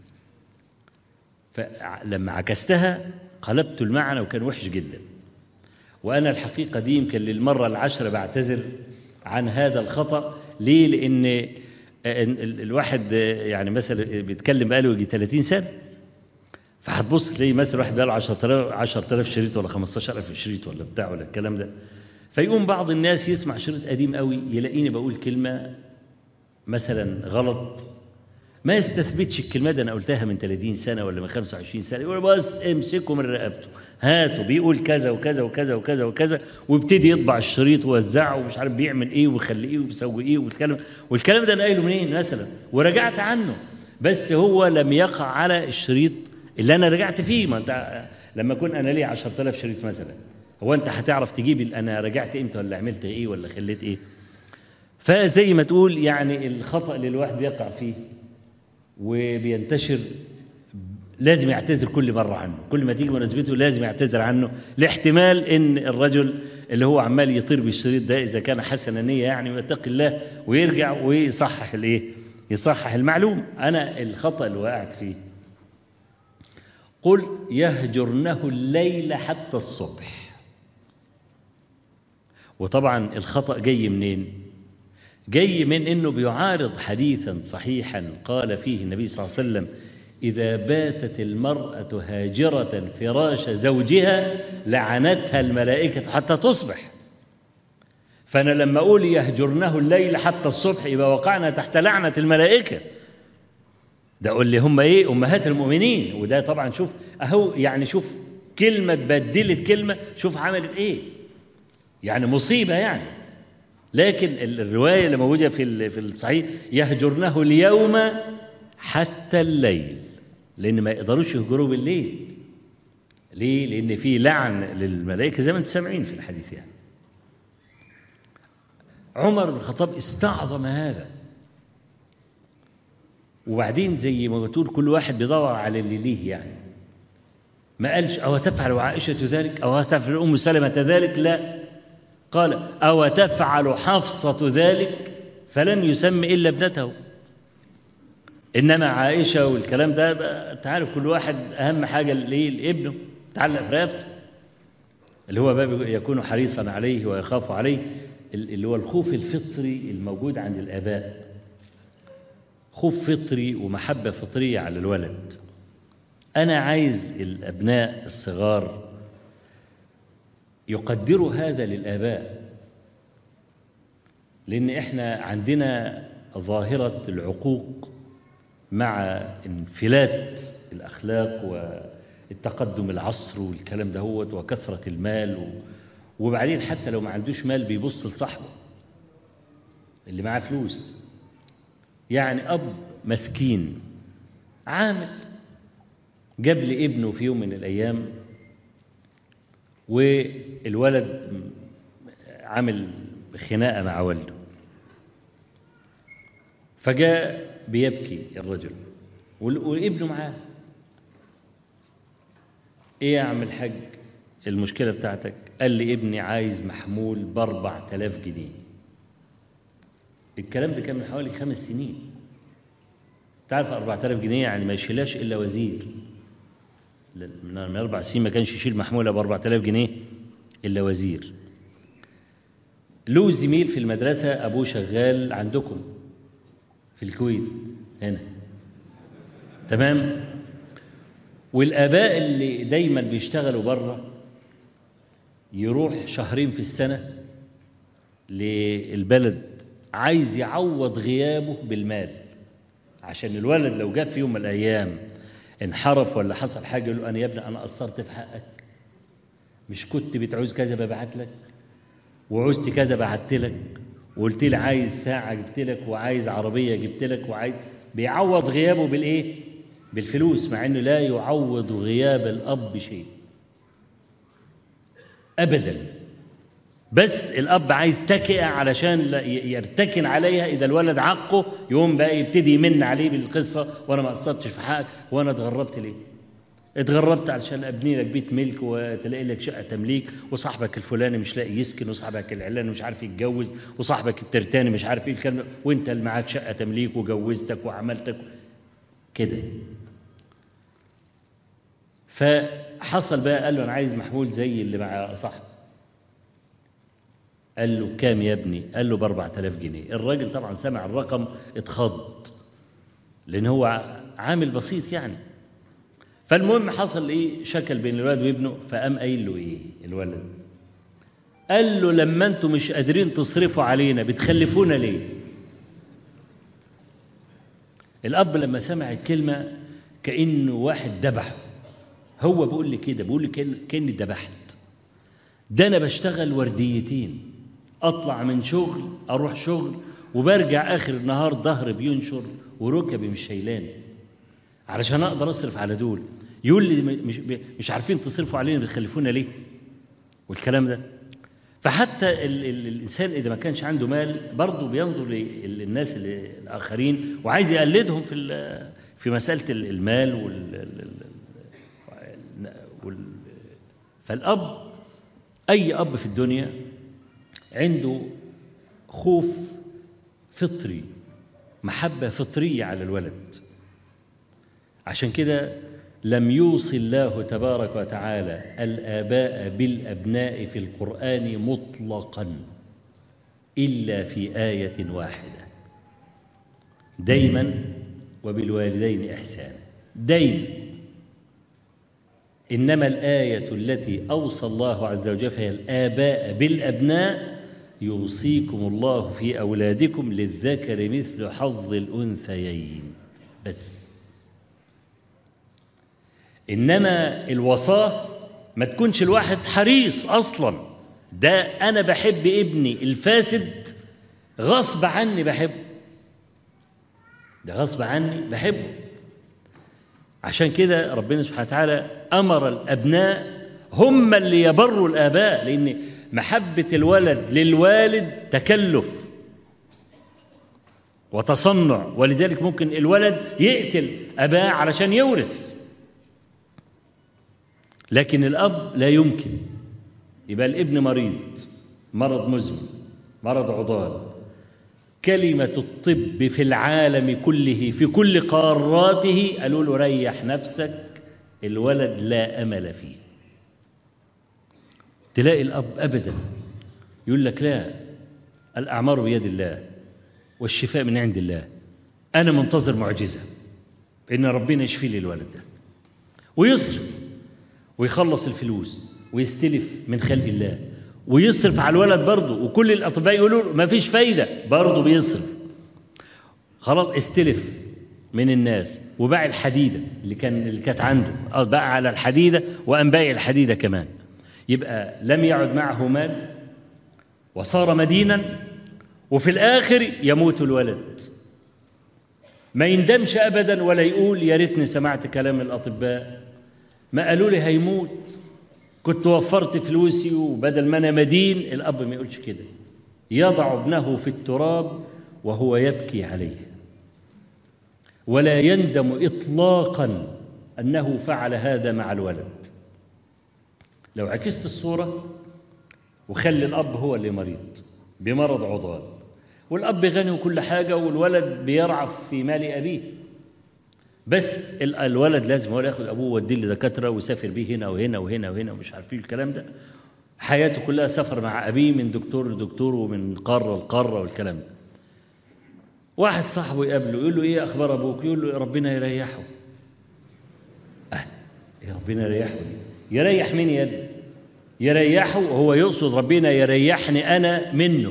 Speaker 1: فلما عكستها قلبت المعنى وكان وحش جدا وأنا الحقيقة دي يمكن للمرة العشرة بعتذر عن هذا الخطأ ليه لأن الواحد يعني مثلا بيتكلم بقاله يجي 30 سنة فهتبص تلاقي مثلا واحد بقاله 10000 10000 شريط ولا 15000 شريط ولا بتاع ولا الكلام ده فيقوم بعض الناس يسمع شريط قديم قوي يلاقيني بقول كلمة مثلا غلط ما يستثبتش الكلمة دي أنا قلتها من 30 سنة ولا من 25 سنة يقول بس امسكه من رقبته هاته بيقول كذا وكذا وكذا وكذا وكذا ويبتدي يطبع الشريط ويوزعه ومش عارف بيعمل ايه ويخلي ايه وبيسوي ايه والكلام والكلام ده انا قايله منين مثلا ورجعت عنه بس هو لم يقع على الشريط اللي انا رجعت فيه ما انت لما اكون انا لي 10000 شريط مثلا هو انت هتعرف تجيب انا رجعت امتى ولا عملت ايه ولا خليت ايه فزي ما تقول يعني الخطأ اللي الواحد بيقع فيه وبينتشر لازم يعتذر كل مرة عنه كل ما تيجي مناسبته لازم يعتذر عنه لاحتمال ان الرجل اللي هو عمال يطير بالشريط ده اذا كان حسن نية يعني ويتقي الله ويرجع ويصحح الايه يصحح المعلوم انا الخطأ اللي وقعت فيه قل يهجرنه الليل حتى الصبح وطبعا الخطأ جاي منين جاي من انه بيعارض حديثا صحيحا قال فيه النبي صلى الله عليه وسلم إذا باتت المرأة هاجرة فراش زوجها لعنتها الملائكة حتى تصبح فأنا لما أقول يهجرنه الليل حتى الصبح يبقى وقعنا تحت لعنة الملائكة ده أقول لي هم إيه أمهات المؤمنين وده طبعا شوف أهو يعني شوف كلمة بدلت كلمة شوف عملت إيه يعني مصيبة يعني لكن الرواية اللي موجودة في في الصحيح يهجرنه اليوم حتى الليل لأن ما يقدروش يهجروا بالليل ليه؟ لأن في لعن للملائكة زي ما أنتم سامعين في الحديث يعني عمر بن الخطاب استعظم هذا وبعدين زي ما بتقول كل واحد بيدور على اللي ليه يعني ما قالش أو تفعل عائشة ذلك أو تفعل أم سلمة ذلك لا قال أو تفعل حفصة ذلك فلم يسمي إلا ابنته إنما عائشة والكلام ده تعرف كل واحد أهم حاجة ليه لابنه تعلق في رقبته اللي هو باب يكون حريصا عليه ويخاف عليه اللي هو الخوف الفطري الموجود عند الآباء خوف فطري ومحبة فطرية على الولد أنا عايز الأبناء الصغار يقدروا هذا للآباء لأن إحنا عندنا ظاهرة العقوق مع انفلات الأخلاق والتقدم العصر والكلام دهوت وكثرة المال و... وبعدين حتى لو ما عندوش مال بيبص لصاحبه اللي معاه فلوس يعني أب مسكين عامل جاب لي ابنه في يوم من الأيام والولد عامل خناقة مع والده فجاء بيبكي الرجل وابنه معاه ايه يا عم الحاج المشكلة بتاعتك قال لي ابني عايز محمول باربع تلاف جنيه الكلام ده كان من حوالي خمس سنين تعرف أربع تلاف جنيه يعني ما يشيلهاش إلا وزير من أربع سنين ما كانش يشيل محمولة بأربع تلاف جنيه إلا وزير له زميل في المدرسة أبوه شغال عندكم في الكويت هنا تمام والآباء اللي دايما بيشتغلوا بره يروح شهرين في السنة للبلد عايز يعوض غيابه بالمال عشان الولد لو جاء في يوم من الأيام انحرف ولا حصل حاجة يقول له أنا يا ابني أنا قصرت في حقك مش كنت بتعوز كذا ببعت لك وعوزت كذا بعت لك وقلت لي عايز ساعة جبت لك وعايز عربية جبت لك وعايز بيعوض غيابه بالإيه؟ بالفلوس مع إنه لا يعوض غياب الأب بشيء أبدا بس الأب عايز تكئة علشان يرتكن عليها إذا الولد عقه يقوم بقى يبتدي يمن عليه بالقصة وأنا ما قصرتش في حقك وأنا اتغربت ليه؟ اتغربت علشان ابني لك بيت ملك وتلاقي لك شقه تمليك وصاحبك الفلاني مش لاقي يسكن وصاحبك العلاني مش عارف يتجوز وصاحبك الترتاني مش عارف ايه الكلام وانت اللي معاك شقه تمليك وجوزتك وعملتك كده فحصل بقى قال له انا عايز محمول زي اللي مع صاحبي قال له كام يا ابني قال له ب 4000 جنيه الراجل طبعا سمع الرقم اتخض لان هو عامل بسيط يعني فالمهم حصل ايه شكل بين الولد وابنه فقام قايل له ايه الولد قال له لما انتم مش قادرين تصرفوا علينا بتخلفونا ليه الاب لما سمع الكلمه كانه واحد ذبحه هو بيقول لي كده بيقول لي كاني ذبحت ده انا بشتغل ورديتين اطلع من شغل اروح شغل وبرجع اخر النهار ظهري بينشر وركبي مش شايلاني علشان اقدر اصرف على دول يقول لي مش, مش عارفين تصرفوا علينا بتخلفونا ليه والكلام ده فحتى ال ال الانسان اذا ما كانش عنده مال برضه بينظر للناس الاخرين وعايز يقلدهم في في مساله المال وال, وال فالاب اي اب في الدنيا عنده خوف فطري محبه فطريه على الولد عشان كده لم يوصي الله تبارك وتعالى الآباء بالأبناء في القرآن مطلقا إلا في آية واحدة دايما وبالوالدين إحسانا دايما إنما الآية التي أوصى الله عز وجل فيها الآباء بالأبناء يوصيكم الله في أولادكم للذكر مثل حظ الأنثيين بس إنما الوصاة ما تكونش الواحد حريص أصلا ده أنا بحب ابني الفاسد غصب عني بحبه ده غصب عني بحبه عشان كده ربنا سبحانه وتعالى أمر الأبناء هم اللي يبروا الآباء لأن محبة الولد للوالد تكلف وتصنع ولذلك ممكن الولد يقتل أباه علشان يورث لكن الأب لا يمكن يبقى الابن مريض مرض مزمن مرض عضال كلمة الطب في العالم كله في كل قاراته قالوا له ريح نفسك الولد لا أمل فيه تلاقي الأب أبدا يقول لك لا الأعمار بيد الله والشفاء من عند الله أنا منتظر معجزة إن ربنا يشفي لي الولد ده ويصرف ويخلص الفلوس ويستلف من خلق الله ويصرف على الولد برضه وكل الأطباء يقولوا له ما فيش فايدة برضه بيصرف خلاص استلف من الناس وباع الحديدة اللي كان اللي كانت عنده آه، باع على الحديدة وقام بايع الحديدة كمان يبقى لم يعد معه مال وصار مدينا وفي الآخر يموت الولد ما يندمش أبدا ولا يقول يا ريتني سمعت كلام الأطباء ما قالوا لي هيموت كنت وفرت فلوسي وبدل ما أنا مدين الأب ما يقولش كده يضع ابنه في التراب وهو يبكي عليه ولا يندم إطلاقا أنه فعل هذا مع الولد لو عكست الصورة وخلي الأب هو اللي مريض بمرض عضال والأب غني وكل حاجة والولد بيرعف في مال أبيه بس ال- الولد لازم هو اللي ياخد أبوه ويوديه لدكاترة ويسافر بيه هنا وهنا وهنا وهنا ومش عارفين الكلام ده حياته كلها سفر مع أبيه من دكتور لدكتور ومن قارة لقارة والكلام ده واحد صاحبه يقابله يقول له ايه اخبار ابوك يقول له ربنا يريحه اه يا ربنا يريحه دي. يريح مين يا ابني يريحه وهو يقصد ربنا يريحني انا منه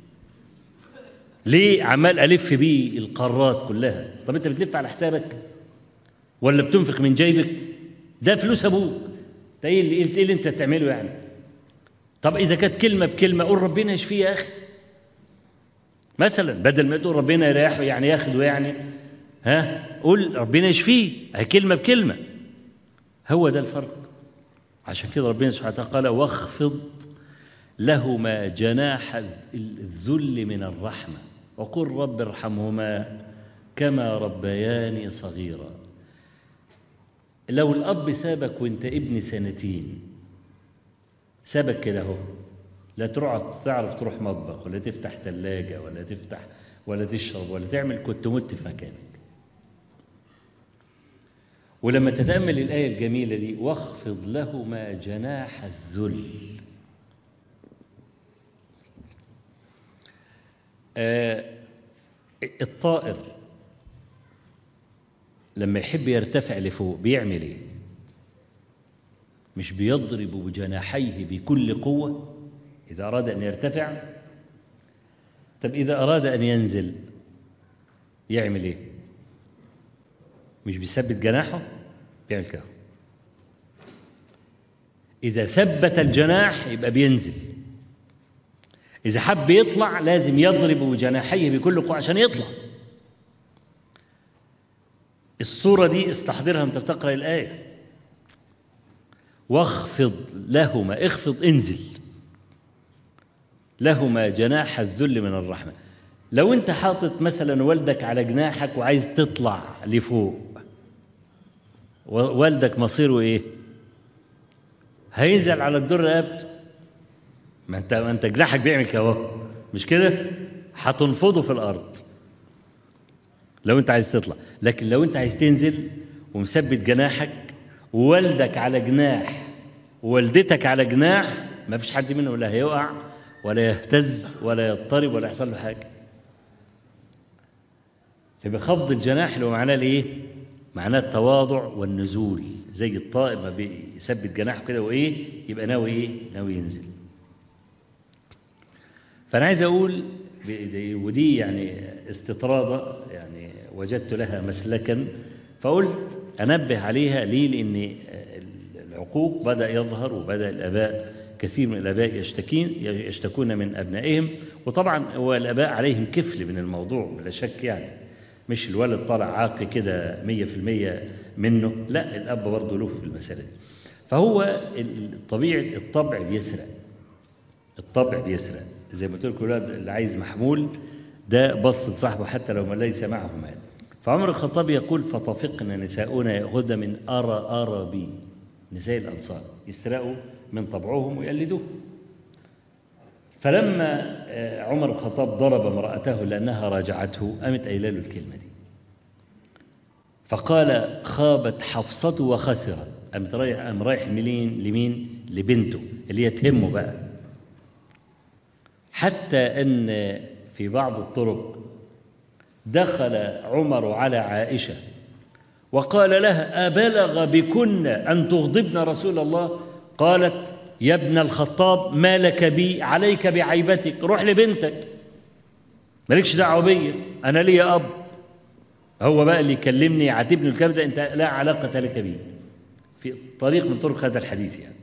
Speaker 1: ليه عمال الف بيه القارات كلها طب انت بتلف على حسابك ولا بتنفق من جيبك ده فلوس ابوك ده ايه اللي ايه اللي انت بتعمله يعني طب اذا كانت كلمه بكلمه قول ربنا يشفيه يا اخي مثلا بدل ما تقول ربنا يريحه يعني ياخده يعني ها قول ربنا يشفيه هي كلمة بكلمة هو ده الفرق عشان كده ربنا سبحانه وتعالى قال واخفض لهما جناح الذل من الرحمة وقل رب ارحمهما كما ربياني صغيرا لو الأب سابك وانت ابن سنتين سابك كده اهو لا تروح تعرف تروح مطبخ ولا تفتح ثلاجة ولا تفتح ولا تشرب ولا تعمل كنت مت في مكانك ولما تتأمل الآية الجميلة دي واخفض لهما جناح الذل آه الطائر لما يحب يرتفع لفوق بيعمل ايه مش بيضرب بجناحيه بكل قوه إذا أراد أن يرتفع طب إذا أراد أن ينزل يعمل إيه مش بيثبت جناحه بيعمل كده إذا ثبت الجناح يبقى بينزل إذا حب يطلع لازم يضرب بجناحيه بكل قوة عشان يطلع الصورة دي استحضرها أنت بتقرأ الآية واخفض لهما اخفض انزل لهما جناح الذل من الرحمة لو انت حاطط مثلا والدك على جناحك وعايز تطلع لفوق والدك مصيره ايه هينزل على الدر رقبته ما انت ما انت جناحك بيعمل كده اهو مش كده هتنفضه في الارض لو انت عايز تطلع لكن لو انت عايز تنزل ومثبت جناحك ووالدك على جناح ووالدتك على جناح ما فيش حد منهم لا هيقع ولا يهتز ولا يضطرب ولا يحصل له حاجة يبقى خفض الجناح اللي هو معناه الايه معناه التواضع والنزول زي الطائر ما بيثبت جناحه كده وايه يبقى ناوي ايه ناوي ينزل فانا عايز اقول ودي يعني استطرادة يعني وجدت لها مسلكا فقلت انبه عليها ليه لان العقوق بدا يظهر وبدا الاباء كثير من الآباء يشتكين يشتكون من أبنائهم وطبعا هو الآباء عليهم كفل من الموضوع بلا شك يعني مش الولد طالع عاقي كده مية في المية منه لا الأب برضه له في المسألة دي فهو طبيعة الطبع بيسرق الطبع بيسرق زي ما قلت لكم الولد اللي عايز محمول ده بص لصاحبه حتى لو ما ليس معه مال فعمر الخطاب يقول فطفقنا نساؤنا يأخذن من أرى أرى بي نساء الأنصار يسرقوا من طبعهم ويقلدوه فلما عمر الخطاب ضرب امرأته لأنها راجعته قامت قايله له الكلمة دي فقال خابت حفصة وخسرت قامت رايح قام رايح لمين لمين لبنته اللي هي تهمه بقى حتى أن في بعض الطرق دخل عمر على عائشة وقال لها أبلغ بكن أن تغضبن رسول الله قالت يا ابن الخطاب ما لك بي عليك بعيبتك روح لبنتك مالكش دعوة بيا أنا لي أب هو بقى اللي يكلمني يعاتبني الكلام ده أنت لا علاقة لك بي في طريق من طرق هذا الحديث يعني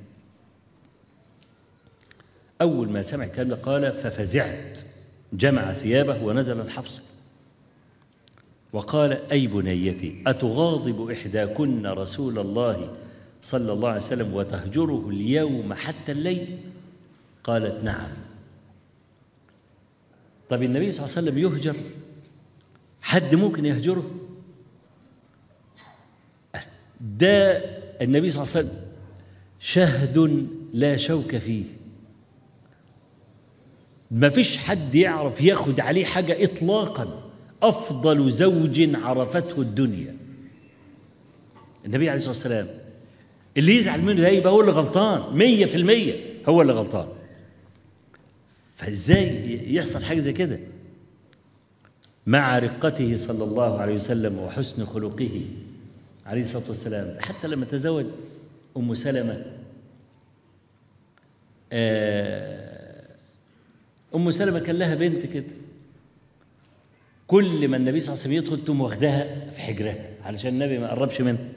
Speaker 1: أول ما سمع الكلام ده قال ففزعت جمع ثيابه ونزل الحفص وقال أي بنيتي أتغاضب إحداكن رسول الله صلى الله عليه وسلم وتهجره اليوم حتى الليل قالت نعم طب النبي صلى الله عليه وسلم يهجر حد ممكن يهجره ده النبي صلى الله عليه وسلم شهد لا شوك فيه ما فيش حد يعرف ياخد عليه حاجة إطلاقا أفضل زوج عرفته الدنيا النبي عليه الصلاة والسلام اللي يزعل منه ده يبقى هو اللي غلطان مية في المية هو اللي غلطان فازاي يحصل حاجة زي كده مع رقته صلى الله عليه وسلم وحسن خلقه عليه الصلاة والسلام حتى لما تزوج أم سلمة أم سلمة كان لها بنت كده كل ما النبي صلى الله عليه وسلم يدخل تقوم واخدها في حجرها علشان النبي ما قربش منها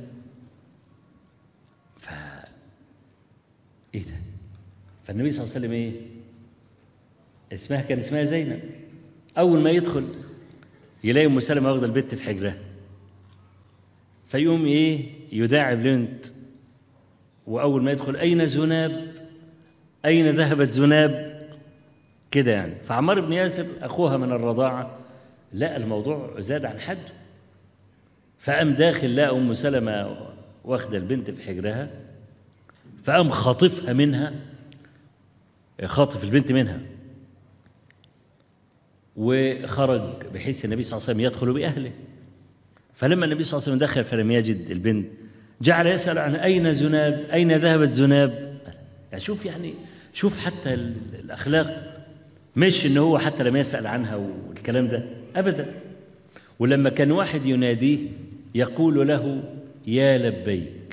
Speaker 1: ف ايه ده فالنبي صلى الله عليه وسلم ايه اسمها كان اسمها زينب اول ما يدخل يلاقي ام سلمة واخده البت في حجرها فيقوم ايه يداعب بنت واول ما يدخل اين زناب اين ذهبت زناب كده يعني فعمار بن ياسر اخوها من الرضاعه لا الموضوع زاد عن حده فقام داخل لقى ام سلمة واخده البنت في حجرها فقام خاطفها منها خاطف البنت منها وخرج بحيث النبي صلى الله عليه وسلم يدخل بأهله فلما النبي صلى الله عليه وسلم دخل فلم يجد البنت جعل يسأل عن أين زناب أين ذهبت زناب يعني شوف يعني شوف حتى الأخلاق مش إن هو حتى لم يسأل عنها والكلام ده أبدا ولما كان واحد يناديه يقول له يا لبيك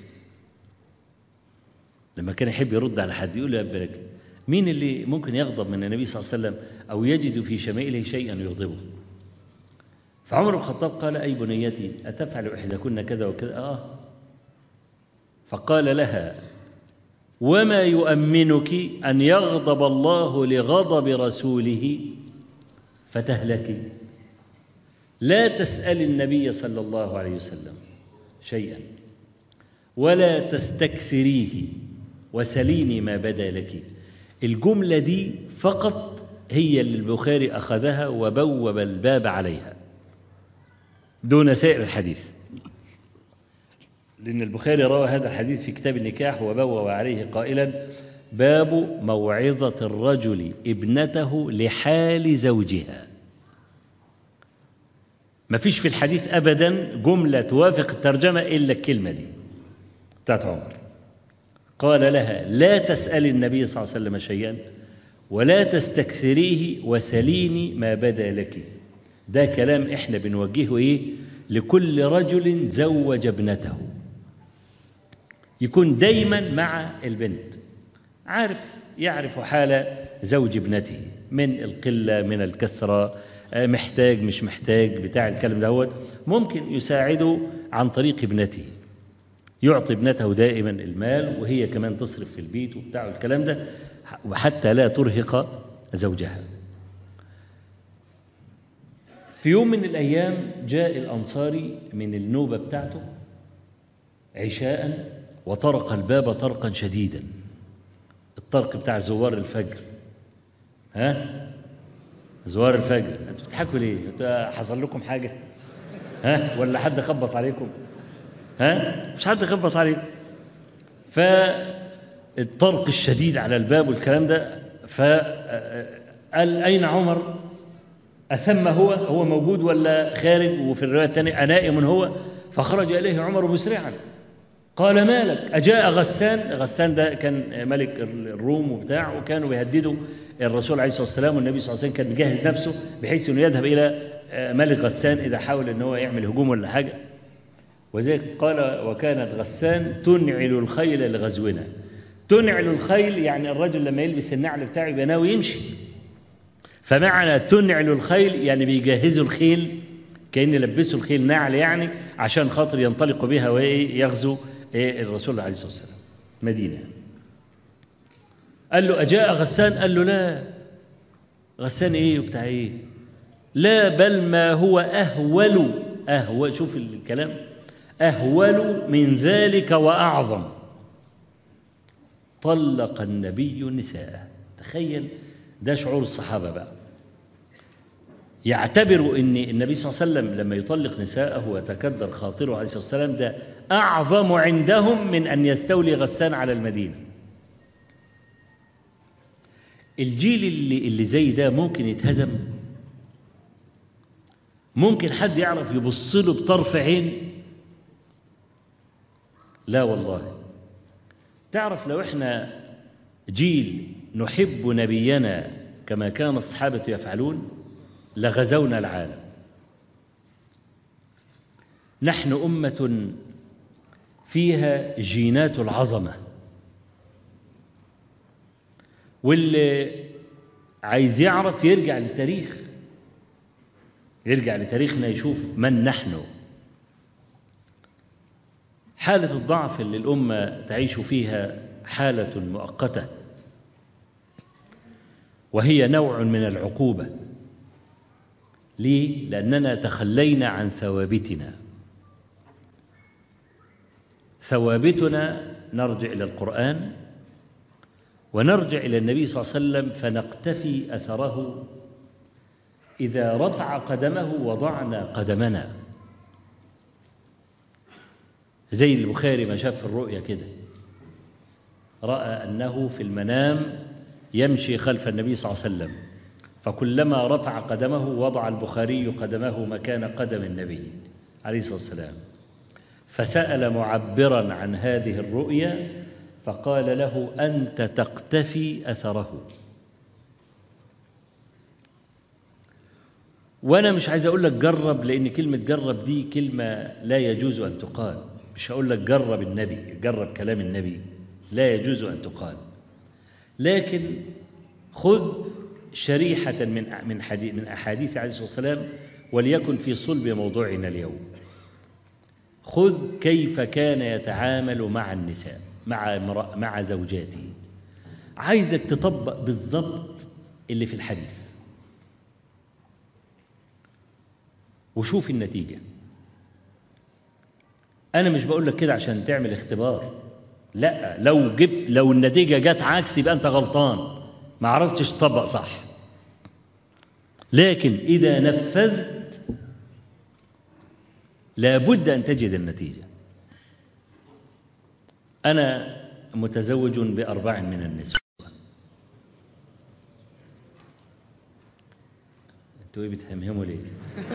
Speaker 1: لما كان يحب يرد على حد يقول له يا لبيك مين اللي ممكن يغضب من النبي صلى الله عليه وسلم أو يجد في شمائله شيئا يغضبه فعمر بن الخطاب قال أي بنيتي أتفعل إحداكن كذا وكذا آه فقال لها وما يؤمنك أن يغضب الله لغضب رسوله فتهلكي لا تسأل النبي صلى الله عليه وسلم شيئا ولا تستكثريه وسليني ما بدا لك الجملة دي فقط هي اللي البخاري أخذها وبوب الباب عليها دون سائر الحديث لأن البخاري روى هذا الحديث في كتاب النكاح وبوب عليه قائلا باب موعظة الرجل ابنته لحال زوجها ما فيش في الحديث أبدا جملة توافق الترجمة إلا الكلمة دي بتاعت عمر قال لها لا تسأل النبي صلى الله عليه وسلم شيئا ولا تستكثريه وسليني ما بدا لك ده كلام احنا بنوجهه ايه لكل رجل زوج ابنته يكون دايما مع البنت عارف يعرف حال زوج ابنته من القلة من الكثرة محتاج مش محتاج بتاع الكلام دوت ممكن يساعده عن طريق ابنته يعطي ابنته دائما المال وهي كمان تصرف في البيت وبتاع الكلام ده وحتى لا ترهق زوجها في يوم من الأيام جاء الأنصاري من النوبة بتاعته عشاء وطرق الباب طرقا شديدا الطرق بتاع زوار الفجر ها زوار الفجر انتوا بتضحكوا ليه حصل لكم حاجة ها ولا حد خبط عليكم ها مش حد خبط عليكم فالطرق الشديد على الباب والكلام ده فقال أين عمر أثم هو هو موجود ولا خارج وفي الرواية الثانية أنائم هو فخرج إليه عمر مسرعا قال مالك أجاء غسان غسان ده كان ملك الروم وبتاع وكانوا بيهددوا الرسول عليه الصلاة والسلام والنبي صلى الله عليه وسلم كان مجهز نفسه بحيث أنه يذهب إلى ملك غسان إذا حاول أنه هو يعمل هجوم ولا حاجة وذلك قال وكانت غسان تنعل الخيل لغزونا تنعل الخيل يعني الرجل لما يلبس النعل بتاعه يبقى ناوي يمشي فمعنى تنعل الخيل يعني بيجهزوا الخيل كأن يلبسوا الخيل نعل يعني عشان خاطر ينطلقوا بها ويغزو الرسول عليه الصلاة والسلام مدينة قال له أجاء غسان قال له لا غسان إيه وبتاع إيه لا بل ما هو أهول أهول شوف الكلام أهول من ذلك وأعظم طلق النبي نساءه تخيل ده شعور الصحابة بقى يعتبروا أن النبي صلى الله عليه وسلم لما يطلق نساءه ويتكدر خاطره عليه الصلاة والسلام ده أعظم عندهم من أن يستولي غسان على المدينة الجيل اللي, اللي زي ده ممكن يتهزم ممكن حد يعرف يبص له بطرف عين لا والله تعرف لو احنا جيل نحب نبينا كما كان الصحابة يفعلون لغزونا العالم نحن أمة فيها جينات العظمة واللي عايز يعرف يرجع للتاريخ يرجع لتاريخنا يشوف من نحن حالة الضعف اللي الأمة تعيش فيها حالة مؤقتة وهي نوع من العقوبة ليه؟ لأننا تخلينا عن ثوابتنا ثوابتنا نرجع إلى القرآن ونرجع إلى النبي صلى الله عليه وسلم فنقتفي أثره إذا رفع قدمه وضعنا قدمنا زي البخاري ما شاف في الرؤيا كده رأى أنه في المنام يمشي خلف النبي صلى الله عليه وسلم فكلما رفع قدمه وضع البخاري قدمه مكان قدم النبي عليه الصلاة والسلام فسأل معبرا عن هذه الرؤيا فقال له أنت تقتفي أثره وأنا مش عايز أقول لك جرب لأن كلمة جرب دي كلمة لا يجوز أن تقال مش هقول لك جرب النبي جرب كلام النبي لا يجوز أن تقال لكن خذ شريحة من من حديث من أحاديث عليه الصلاة والسلام وليكن في صلب موضوعنا اليوم خذ كيف كان يتعامل مع النساء مع مع زوجاته عايزك تطبق بالضبط اللي في الحديث وشوف النتيجة أنا مش بقول لك كده عشان تعمل اختبار لا لو جبت لو النتيجة جت عكس يبقى أنت غلطان ما عرفتش تطبق صح لكن إذا نفذت لابد أن تجد النتيجة أنا متزوج بأربع من النسوة أنتوا إيه بتهمهموا ليه؟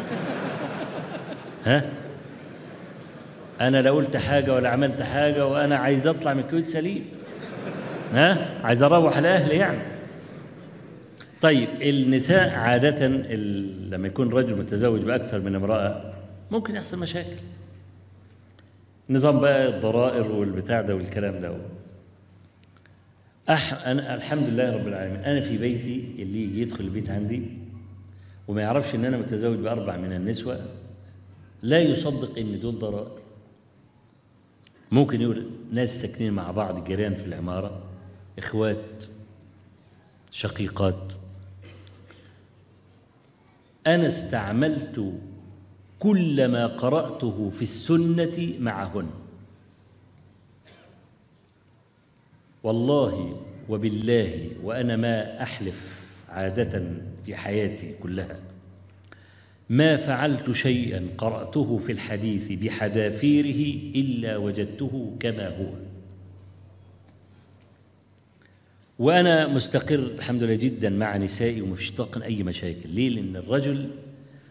Speaker 1: ها؟ أنا لا قلت حاجة ولا عملت حاجة وأنا عايز أطلع من الكويت سليم ها؟ عايز أروح لأهلي يعني طيب النساء عادة لما يكون رجل متزوج بأكثر من امرأة ممكن يحصل مشاكل نظام بقى الضرائر والبتاع ده والكلام ده أح... أنا الحمد لله رب العالمين أنا في بيتي اللي يجي يدخل البيت عندي وما يعرفش إن أنا متزوج بأربع من النسوة لا يصدق إن دول ضرائر ممكن يقول ناس ساكنين مع بعض جيران في العمارة إخوات شقيقات أنا استعملت كل ما قرأته في السنة معهن والله وبالله وأنا ما أحلف عادة في حياتي كلها ما فعلت شيئا قرأته في الحديث بحذافيره إلا وجدته كما هو وأنا مستقر الحمد لله جدا مع نسائي ومفيش طاقا أي مشاكل ليه؟ لأن الرجل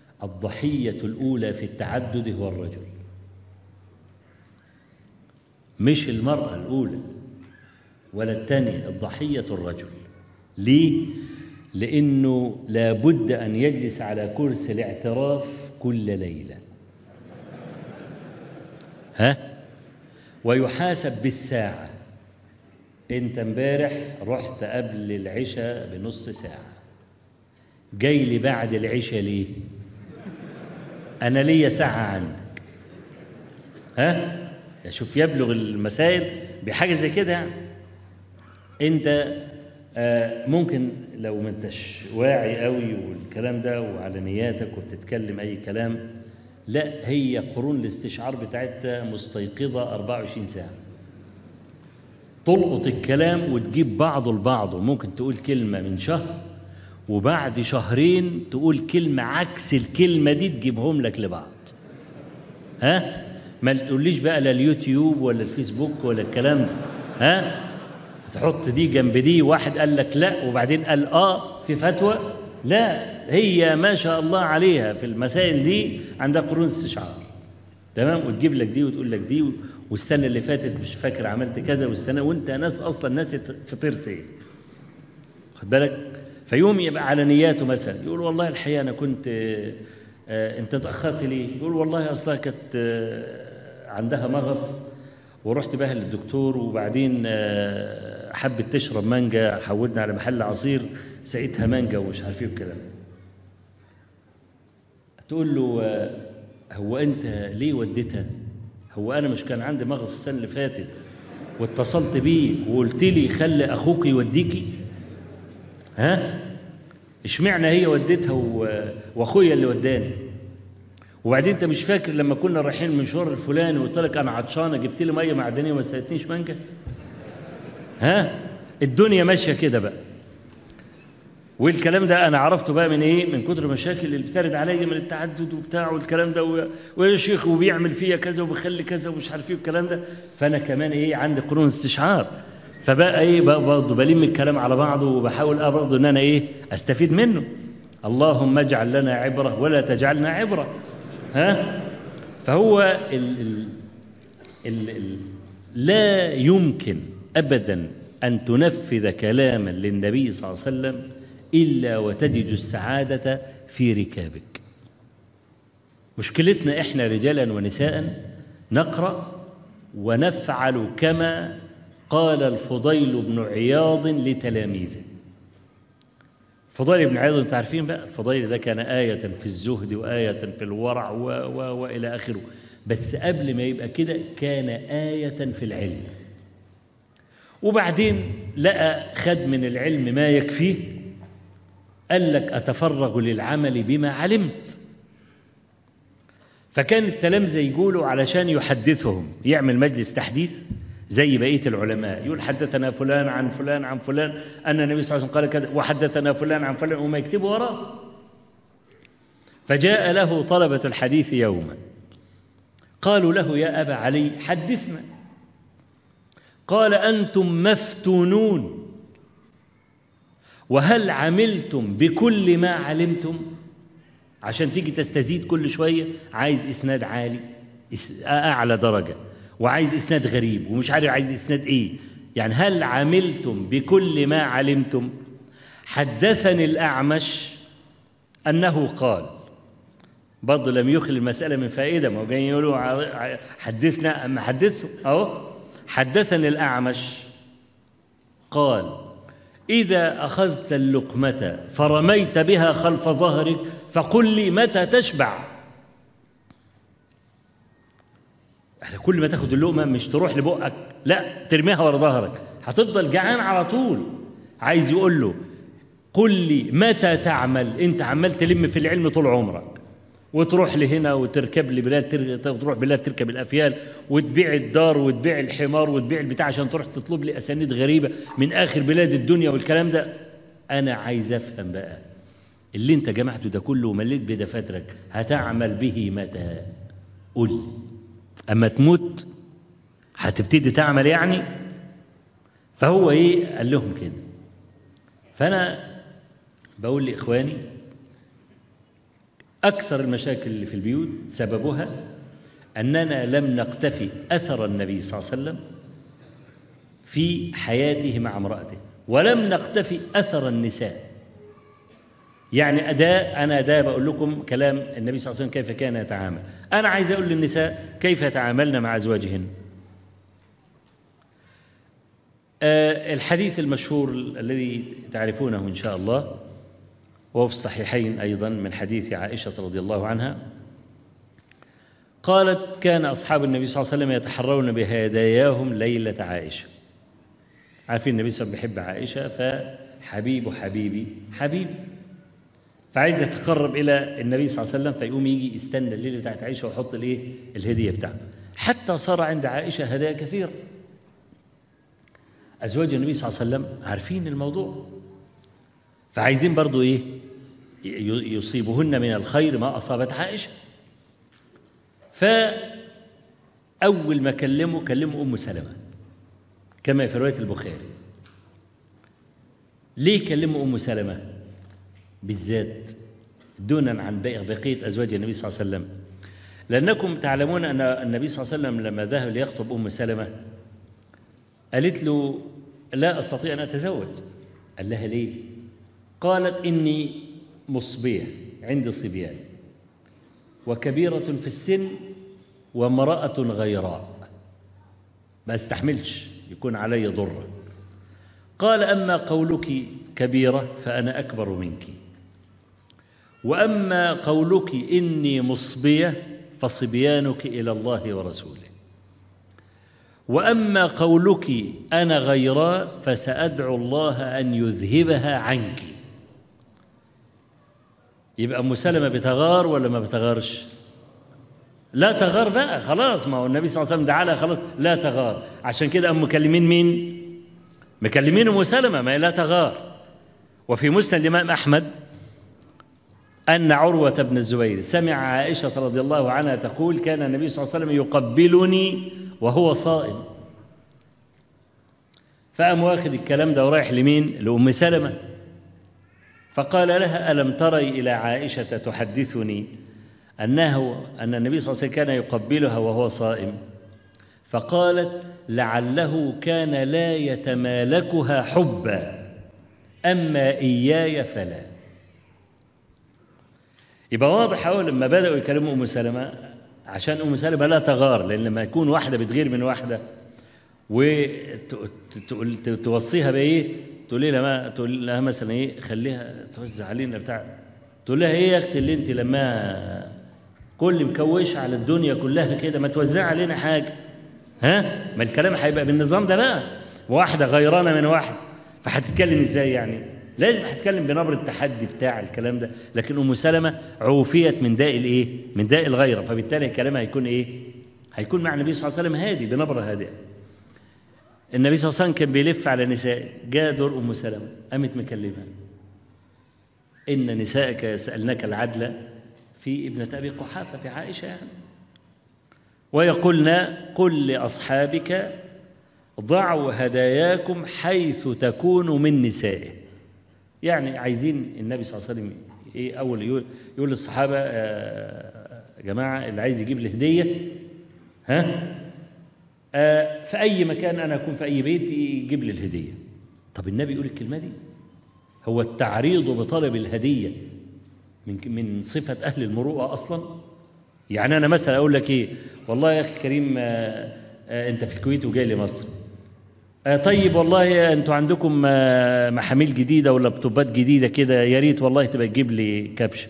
Speaker 1: الضحية الأولى في التعدد هو الرجل مش المرأة الأولى ولا الثانية الضحية الرجل ليه؟ لأنه لابد أن يجلس على كرسي الاعتراف كل ليلة ها؟ ويحاسب بالساعة انت امبارح رحت قبل العشاء بنص ساعة جاي لي بعد العشاء ليه انا ليا ساعة عندك ها شوف يبلغ المسائل بحاجة زي كده يعني انت آه ممكن لو ما انتش واعي قوي والكلام ده وعلى نياتك وبتتكلم اي كلام لا هي قرون الاستشعار بتاعتها مستيقظة 24 ساعة تلقط الكلام وتجيب بعضه لبعضه ممكن تقول كلمة من شهر وبعد شهرين تقول كلمة عكس الكلمة دي تجيبهم لك لبعض ها ما تقوليش بقى لا اليوتيوب ولا الفيسبوك ولا الكلام ده ها تحط دي جنب دي واحد قال لك لا وبعدين قال اه في فتوى لا هي ما شاء الله عليها في المسائل دي عندها قرون استشعار تمام وتجيب لك دي وتقول لك دي والسنه اللي فاتت مش فاكر عملت كذا والسنه وانت ناس اصلا ناس فطرت ايه خد بالك فيوم يبقى على نياته مثلا يقول والله الحقيقه انا كنت آه انت اتاخرت ليه يقول والله اصلها كانت آه عندها مغص ورحت بها للدكتور وبعدين آه حبت تشرب مانجا حولنا على محل عصير سقيتها مانجا ومش عارف ايه والكلام تقول له هو انت ليه وديتها هو انا مش كان عندي مغص السنه اللي فاتت واتصلت بيه وقلت لي خلي اخوك يوديكي ها اشمعنى هي وديتها واخويا اللي وداني وبعدين انت مش فاكر لما كنا رايحين المشوار الفلاني وقلت لك انا عطشانه جبت لي ميه معدنيه وما سقتنيش مانجا ها الدنيا ماشيه كده بقى والكلام ده انا عرفته بقى من ايه من كتر المشاكل اللي بترد عليا من التعدد وبتاع والكلام ده ويا شيخ وبيعمل فيا كذا وبيخلي كذا ومش عارف ايه والكلام ده فانا كمان ايه عندي قرون استشعار فبقى ايه بقى برضه بلم الكلام على بعضه وبحاول اه برضه ان انا ايه استفيد منه اللهم اجعل لنا عبره ولا تجعلنا عبره ها فهو ال ال ال ال لا يمكن ابدا ان تنفذ كلاما للنبي صلى الله عليه وسلم إلا وتجد السعادة في ركابك مشكلتنا إحنا رجالا ونساء نقرأ ونفعل كما قال الفضيل بن عياض لتلاميذه فضيل بن عياض انتم عارفين بقى الفضيل ده كان آية في الزهد وآية في الورع و و وإلى آخره بس قبل ما يبقى كده كان آية في العلم وبعدين لقى خد من العلم ما يكفيه قال لك أتفرغ للعمل بما علمت فكان التلامذة يقولوا علشان يحدثهم يعمل مجلس تحديث زي بقية العلماء يقول حدثنا فلان عن فلان عن فلان أن النبي صلى الله عليه وسلم قال كذا وحدثنا فلان عن فلان وما يكتبوا وراه فجاء له طلبة الحديث يوما قالوا له يا أبا علي حدثنا قال أنتم مفتونون وهل عملتم بكل ما علمتم عشان تيجي تستزيد كل شوية عايز إسناد عالي أعلى درجة وعايز إسناد غريب ومش عارف عايز إسناد إيه يعني هل عملتم بكل ما علمتم حدثني الأعمش أنه قال برضه لم يخل المسألة من فائدة ما هو جايين يقولوا حدثنا أما حدثوا أهو حدثني الأعمش قال إذا أخذت اللقمة فرميت بها خلف ظهرك فقل لي متى تشبع احنا كل ما تاخد اللقمة مش تروح لبقك لا ترميها ورا ظهرك هتفضل جعان على طول عايز يقول له قل لي متى تعمل انت عمال تلم في العلم طول عمرك وتروح لهنا وتركب لي بلاد تر... تروح بلاد تركب الافيال وتبيع الدار وتبيع الحمار وتبيع البتاع عشان تروح تطلب لي اسانيد غريبه من اخر بلاد الدنيا والكلام ده انا عايز افهم بقى اللي انت جمعته ده كله ومليت بدفاترك هتعمل به متى قل لي اما تموت هتبتدي تعمل يعني فهو ايه قال لهم كده فانا بقول لاخواني أكثر المشاكل اللي في البيوت سببها أننا لم نقتفي أثر النبي صلى الله عليه وسلم في حياته مع امرأته ولم نقتفي أثر النساء يعني أداء أنا أداء بقول لكم كلام النبي صلى الله عليه وسلم كيف كان يتعامل أنا عايز أقول للنساء كيف يتعاملن مع أزواجهن آه الحديث المشهور الذي تعرفونه إن شاء الله وهو في الصحيحين أيضا من حديث عائشة رضي الله عنها قالت كان أصحاب النبي صلى الله عليه وسلم يتحرون بهداياهم ليلة عائشة عارفين النبي صلى الله عليه وسلم بيحب عائشة فحبيب حبيبي حبيبي فعايز يتقرب إلى النبي صلى الله عليه وسلم فيقوم يجي يستنى الليلة بتاعت عائشة ويحط الإيه الهدية بتاعته حتى صار عند عائشة هدايا كثيرة أزواج النبي صلى الله عليه وسلم عارفين الموضوع فعايزين برضو إيه يصيبهن من الخير ما أصابت عائشة فأول ما كلمه كلمه أم سلمة كما في رواية البخاري ليه كلمه أم سلمة بالذات دونا عن بقية أزواج النبي صلى الله عليه وسلم لأنكم تعلمون أن النبي صلى الله عليه وسلم لما ذهب ليخطب أم سلمة قالت له لا أستطيع أن أتزوج قال لها ليه قالت إني مصبية عندي صبيان وكبيرة في السن وامرأة غيراء ما استحملش يكون علي ضر قال أما قولك كبيرة فأنا أكبر منك وأما قولك إني مصبية فصبيانك إلى الله ورسوله وأما قولك أنا غيراء فسأدعو الله أن يذهبها عنك يبقى أم سلمة بتغار ولا ما بتغارش لا تغار بقى خلاص ما هو النبي صلى الله عليه وسلم دعا لها خلاص لا تغار عشان كده أم مكلمين مين مكلمين أم سلمة ما هي لا تغار وفي مسند الإمام أحمد أن عروة بن الزبير سمع عائشة رضي الله عنها تقول كان النبي صلى الله عليه وسلم يقبلني وهو صائم فقام واخد الكلام ده ورايح لمين لأم سلمة فقال لها ألم تري إلى عائشة تحدثني أنه أن النبي صلى الله عليه وسلم كان يقبلها وهو صائم فقالت لعله كان لا يتمالكها حبا أما إياي فلا يبقى واضح أول لما بدأوا يكلموا أم سلمة عشان أم سلمة لا تغار لأن لما يكون واحدة بتغير من واحدة وتوصيها بإيه تقول لها ما تقول لها مثلا إيه خليها توزع علينا بتاع تقول لها إيه يا أختي اللي أنت لما كل مكوش على الدنيا كلها كده ما توزع علينا حاجة ها ما الكلام هيبقى بالنظام ده بقى واحدة غيرانة من واحد فهتتكلم ازاي يعني لازم هتتكلم بنبرة التحدي بتاع الكلام ده لكن أم سلمة عوفيت من داء الايه من داء الغيرة فبالتالي كلامها هيكون ايه هيكون مع النبي صلى الله عليه وسلم هادي بنبرة هادئة النبي صلى الله عليه وسلم كان بيلف على نساء جاء دور أم سلمة قامت مكلمة إن نسائك يسألنك العدل في ابنة أبي قحافة في عائشة يعني ويقولنا قل لأصحابك ضعوا هداياكم حيث تكونوا من نسائه يعني عايزين النبي صلى الله عليه وسلم إيه أول يقول, يقول للصحابة يا جماعة اللي عايز يجيب لي هدية ها آه في أي مكان أنا أكون في أي بيت يجيب لي الهدية طب النبي يقول الكلمة دي هو التعريض بطلب الهدية من من صفة أهل المروءة أصلا يعني أنا مثلا أقول لك إيه والله يا أخي الكريم آه آه أنت في الكويت وجاي لمصر آه طيب والله أنتوا عندكم آه محاميل جديدة ولا لابتوبات جديدة كده يا ريت والله تبقى تجيب لي كبش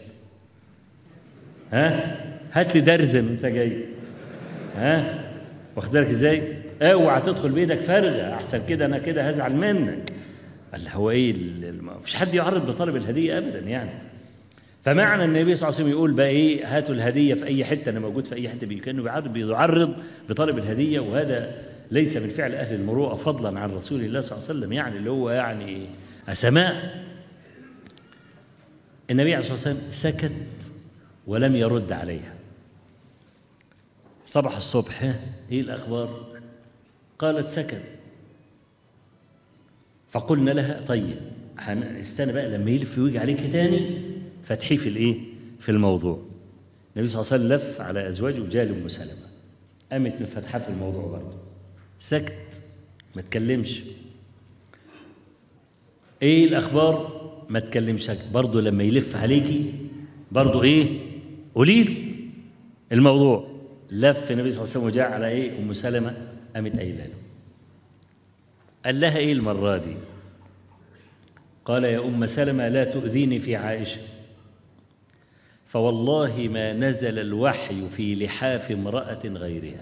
Speaker 1: ها هات لي درزم أنت جاي ها واخد بالك ازاي اوعى تدخل بايدك فارغه احسن كده انا كده هزعل منك قال هو ايه مفيش حد يعرض بطلب الهديه ابدا يعني فمعنى النبي صلى الله عليه وسلم يقول بقى ايه هاتوا الهديه في اي حته انا موجود في اي حته كانه بيعرض بيعرض بطلب الهديه وهذا ليس من فعل اهل المروءه فضلا عن رسول الله صلى الله عليه وسلم يعني اللي هو يعني سماء النبي عليه الصلاه والسلام سكت ولم يرد عليها صبح الصبح ايه الاخبار قالت سكت فقلنا لها طيب استنى بقى لما يلف ويجي عليك تاني فتحيه في الايه في الموضوع النبي صلى الله عليه وسلم لف على ازواجه وجاء لام سلمه قامت مفتحه في الموضوع برضه سكت ما تكلمش ايه الاخبار ما تكلمش برضه لما يلف عليكي برضه ايه قولي له الموضوع لف النبي صلى الله عليه وسلم وجاء على ايه ام سلمة قامت قايله له قال لها ايه المرة دي قال يا ام سلمة لا تؤذيني في عائشة فوالله ما نزل الوحي في لحاف امرأة غيرها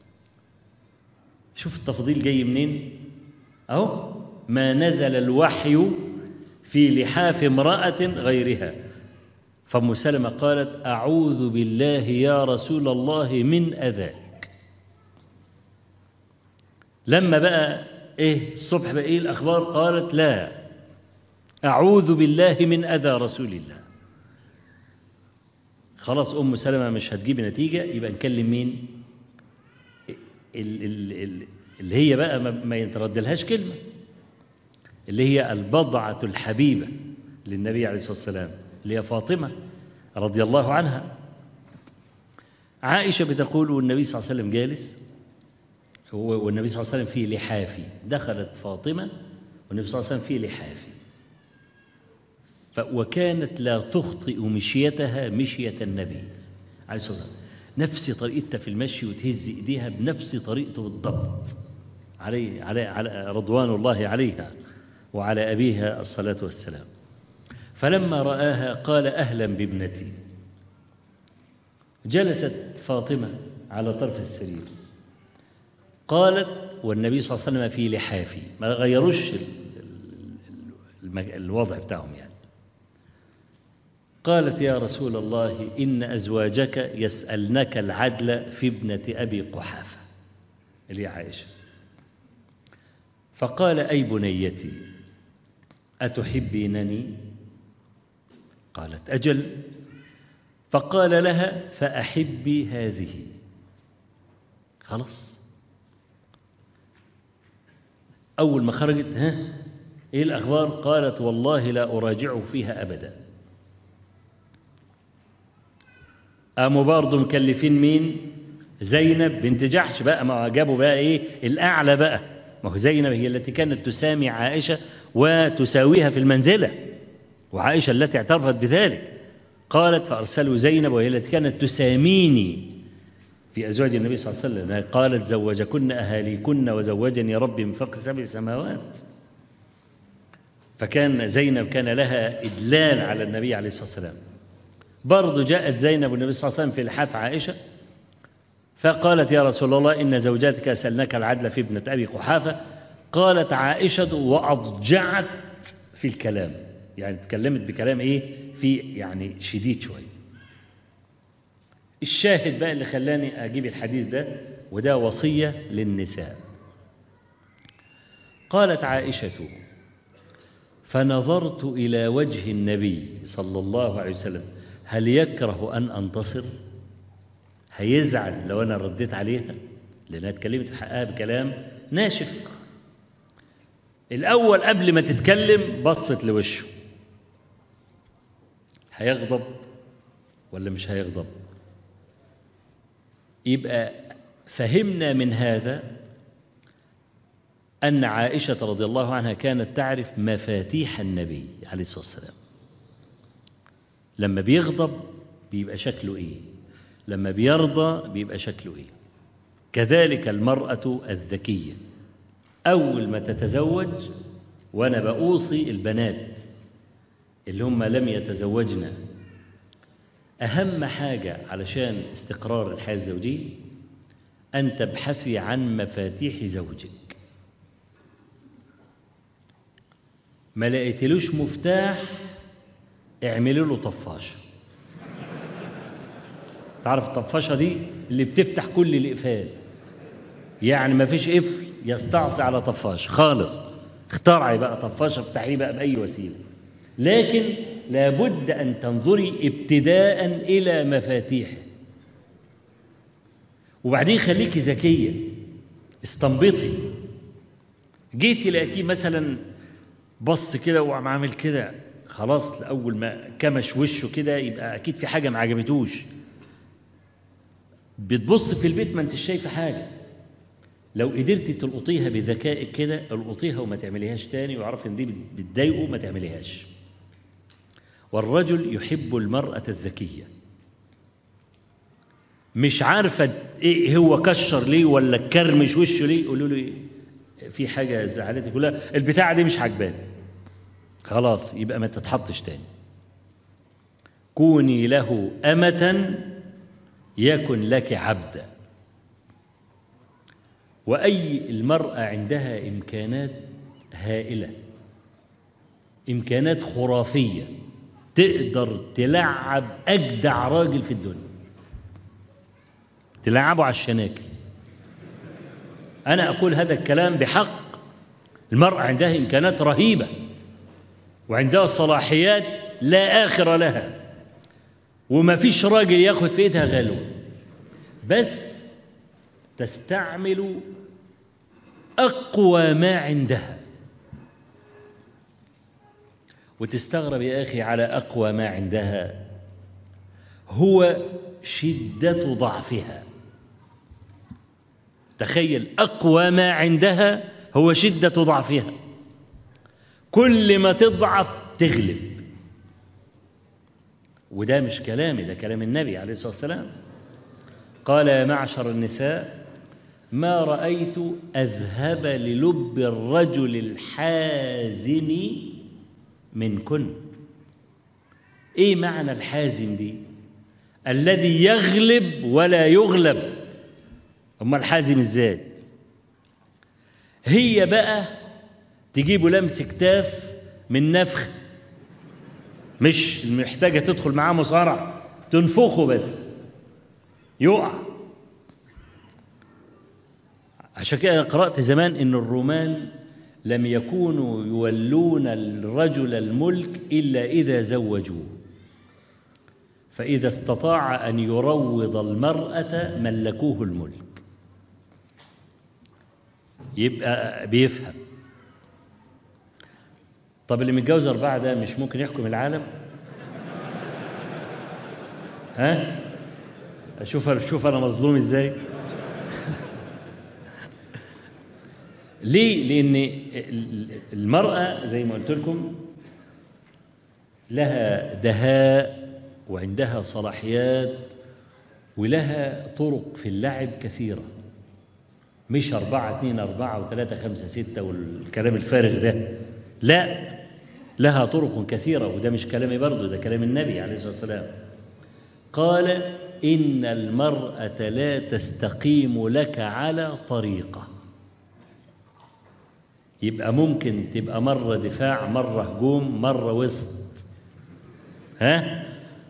Speaker 1: شوف التفضيل جاي منين أهو ما نزل الوحي في لحاف امرأة غيرها فأم سلمة قالت أعوذ بالله يا رسول الله من أذاك لما بقى إيه الصبح بقى إيه الأخبار قالت لا أعوذ بالله من أذى رسول الله خلاص أم سلمة مش هتجيب نتيجة يبقى نكلم مين اللي هي بقى ما يتردلهاش كلمة اللي هي البضعة الحبيبة للنبي عليه الصلاة والسلام اللي هي فاطمة رضي الله عنها عائشة بتقول والنبي صلى الله عليه وسلم جالس والنبي صلى الله عليه وسلم في لحافي دخلت فاطمة والنبي صلى الله عليه وسلم في لحافي وكانت لا تخطئ مشيتها مشية النبي عليه الصلاة والسلام نفس طريقتها في المشي وتهز ايديها بنفس طريقته بالضبط عليه على على رضوان الله عليها وعلى أبيها الصلاة والسلام فلما رآها قال أهلا بابنتي جلست فاطمة على طرف السرير قالت والنبي صلى الله عليه وسلم في لحافي ما غيروش الوضع بتاعهم يعني قالت يا رسول الله إن أزواجك يسألنك العدل في ابنة أبي قحافة اللي عائشة فقال أي بنيتي أتحبينني قالت أجل فقال لها فأحبي هذه خلاص أول ما خرجت ها إيه الأخبار قالت والله لا أراجع فيها أبدا قاموا برضه مكلفين مين زينب بنت جحش بقى ما جابوا بقى ايه الاعلى بقى ما هو زينب هي التي كانت تسامي عائشه وتساويها في المنزله وعائشه التي اعترفت بذلك قالت فارسلوا زينب وهي التي كانت تساميني في ازواج النبي صلى الله عليه وسلم قالت زوجكن اهاليكن وزوجني ربي من فوق سبع سماوات فكان زينب كان لها ادلال على النبي عليه الصلاه والسلام برضه جاءت زينب والنبي صلى الله عليه وسلم في لحاف عائشة فقالت يا رسول الله إن زوجاتك سألناك العدل في ابنة أبي قحافة قالت عائشة وأضجعت في الكلام يعني تكلمت بكلام إيه في يعني شديد شوية الشاهد بقى اللي خلاني أجيب الحديث ده وده وصية للنساء قالت عائشة فنظرت إلى وجه النبي صلى الله عليه وسلم هل يكره أن أنتصر هيزعل لو أنا رديت عليها لأنها اتكلمت في حقها بكلام ناشف الأول قبل ما تتكلم بصت لوشه هيغضب ولا مش هيغضب يبقى فهمنا من هذا أن عائشة رضي الله عنها كانت تعرف مفاتيح النبي عليه الصلاة والسلام لما بيغضب بيبقى شكله إيه لما بيرضى بيبقى شكله إيه كذلك المرأة الذكية أول ما تتزوج وأنا بأوصي البنات اللي هم لم يتزوجن أهم حاجة علشان استقرار الحياة الزوجية أن تبحثي عن مفاتيح زوجك ما لقيتلوش مفتاح اعملي له طفاشة تعرف الطفاشة دي اللي بتفتح كل الإقفال يعني ما فيش قفل يستعصي على طفاش خالص اخترعي بقى طفاشة افتحيه بقى بأي وسيلة لكن لابد أن تنظري ابتداء إلى مفاتيحه وبعدين خليكي ذكية استنبطي جيتي لقيتيه مثلا بص كده وقام عامل كده خلاص لأول ما كمش وشه كده يبقى أكيد في حاجة ما عجبتوش بتبص في البيت ما انتش شايفة حاجة لو قدرت تلقطيها بذكائك كده القطيها وما تعمليهاش تاني وعرف ان دي بتضايقه ما تعمليهاش والرجل يحب المرأة الذكية مش عارفة ايه هو كشر ليه ولا كرمش وشه ليه يقولوا له إيه؟ في حاجة زعلتك كلها البتاعة دي مش عجباني خلاص يبقى ما تتحطش تاني كوني له أمة يكن لك عبدا وأي المرأة عندها إمكانات هائلة إمكانات خرافية تقدر تلعب أجدع راجل في الدنيا تلعبه على الشناكل أنا أقول هذا الكلام بحق المرأة عندها إمكانات رهيبة وعندها صلاحيات لا آخر لها وما فيش راجل ياخد في ايدها غلو بس تستعمل أقوى ما عندها وتستغرب يا أخي على أقوى ما عندها هو شدة ضعفها تخيل أقوى ما عندها هو شدة ضعفها كل ما تضعف تغلب وده مش كلامي ده كلام النبي عليه الصلاة والسلام قال يا معشر النساء ما رأيت أذهب للب الرجل الحازم منكن إيه معنى الحازم دي الذي يغلب ولا يغلب أما الحازم إزاي هي بقى تجيبه لمس كتاف من نفخ مش محتاجة تدخل معاه مصارع تنفخه بس يقع عشان كده قرأت زمان إن الرومان لم يكونوا يولون الرجل الملك إلا إذا زوجوه فإذا استطاع أن يروض المرأة ملكوه الملك يبقى بيفهم طب اللي متجوز أربعة ده مش ممكن يحكم العالم ها أشوف شوف أنا مظلوم إزاي ليه لأن المرأة زي ما قلت لكم لها دهاء وعندها صلاحيات ولها طرق في اللعب كثيرة مش أربعة اتنين أربعة وثلاثة خمسة ستة والكلام الفارغ ده لا لها طرق كثيرة وده مش كلامي برضه ده كلام النبي عليه الصلاة والسلام قال إن المرأة لا تستقيم لك على طريقة يبقى ممكن تبقى مرة دفاع مرة هجوم مرة وسط ها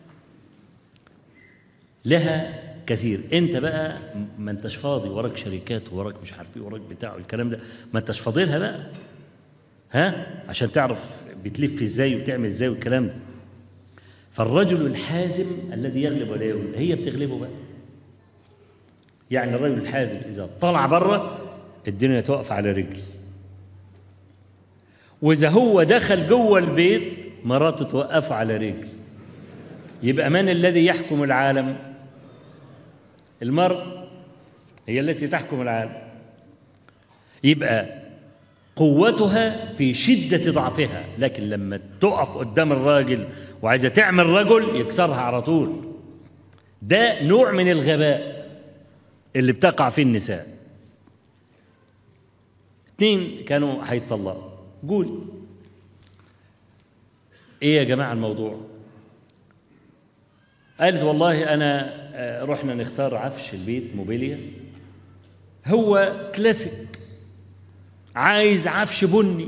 Speaker 1: لها كثير انت بقى ما انتش فاضي وراك شركات وراك مش عارف ايه وراك بتاع والكلام ده ما انتش فاضي لها بقى ها عشان تعرف بتلف ازاي وتعمل ازاي والكلام ده فالرجل الحازم الذي يغلب ولا يغلب هي بتغلبه بقى يعني الرجل الحازم اذا طلع بره الدنيا تقف على رجل واذا هو دخل جوه البيت مراته توقفه على رجل يبقى من الذي يحكم العالم المرء هي التي تحكم العالم يبقى قوتها في شدة ضعفها لكن لما تقف قدام الراجل وعايزة تعمل رجل يكسرها على طول ده نوع من الغباء اللي بتقع فيه النساء اتنين كانوا هيتطلقوا قول ايه يا جماعة الموضوع قالت والله انا رحنا نختار عفش البيت موبيليا هو كلاسيك عايز عفش بني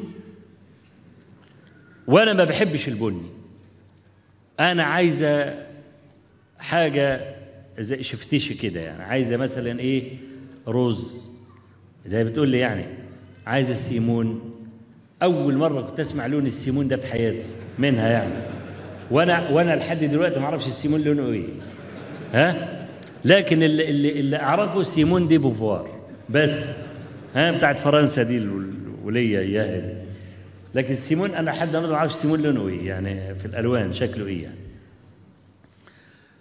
Speaker 1: وانا ما بحبش البني انا عايزه حاجه زي شفتيش كده يعني عايزه مثلا ايه روز زي بتقول لي يعني عايزه السيمون اول مره كنت اسمع لون السيمون ده في حياتي منها يعني وانا وانا لحد دلوقتي ما اعرفش السيمون لونه ايه ها لكن اللي اللي, اللي اعرفه سيمون دي بوفوار بس ها بتاعت فرنسا دي الوليه اياها دي لكن السيمون انا لحد النهارده ما اعرفش السيمون لونه ايه يعني في الالوان شكله ايه يعني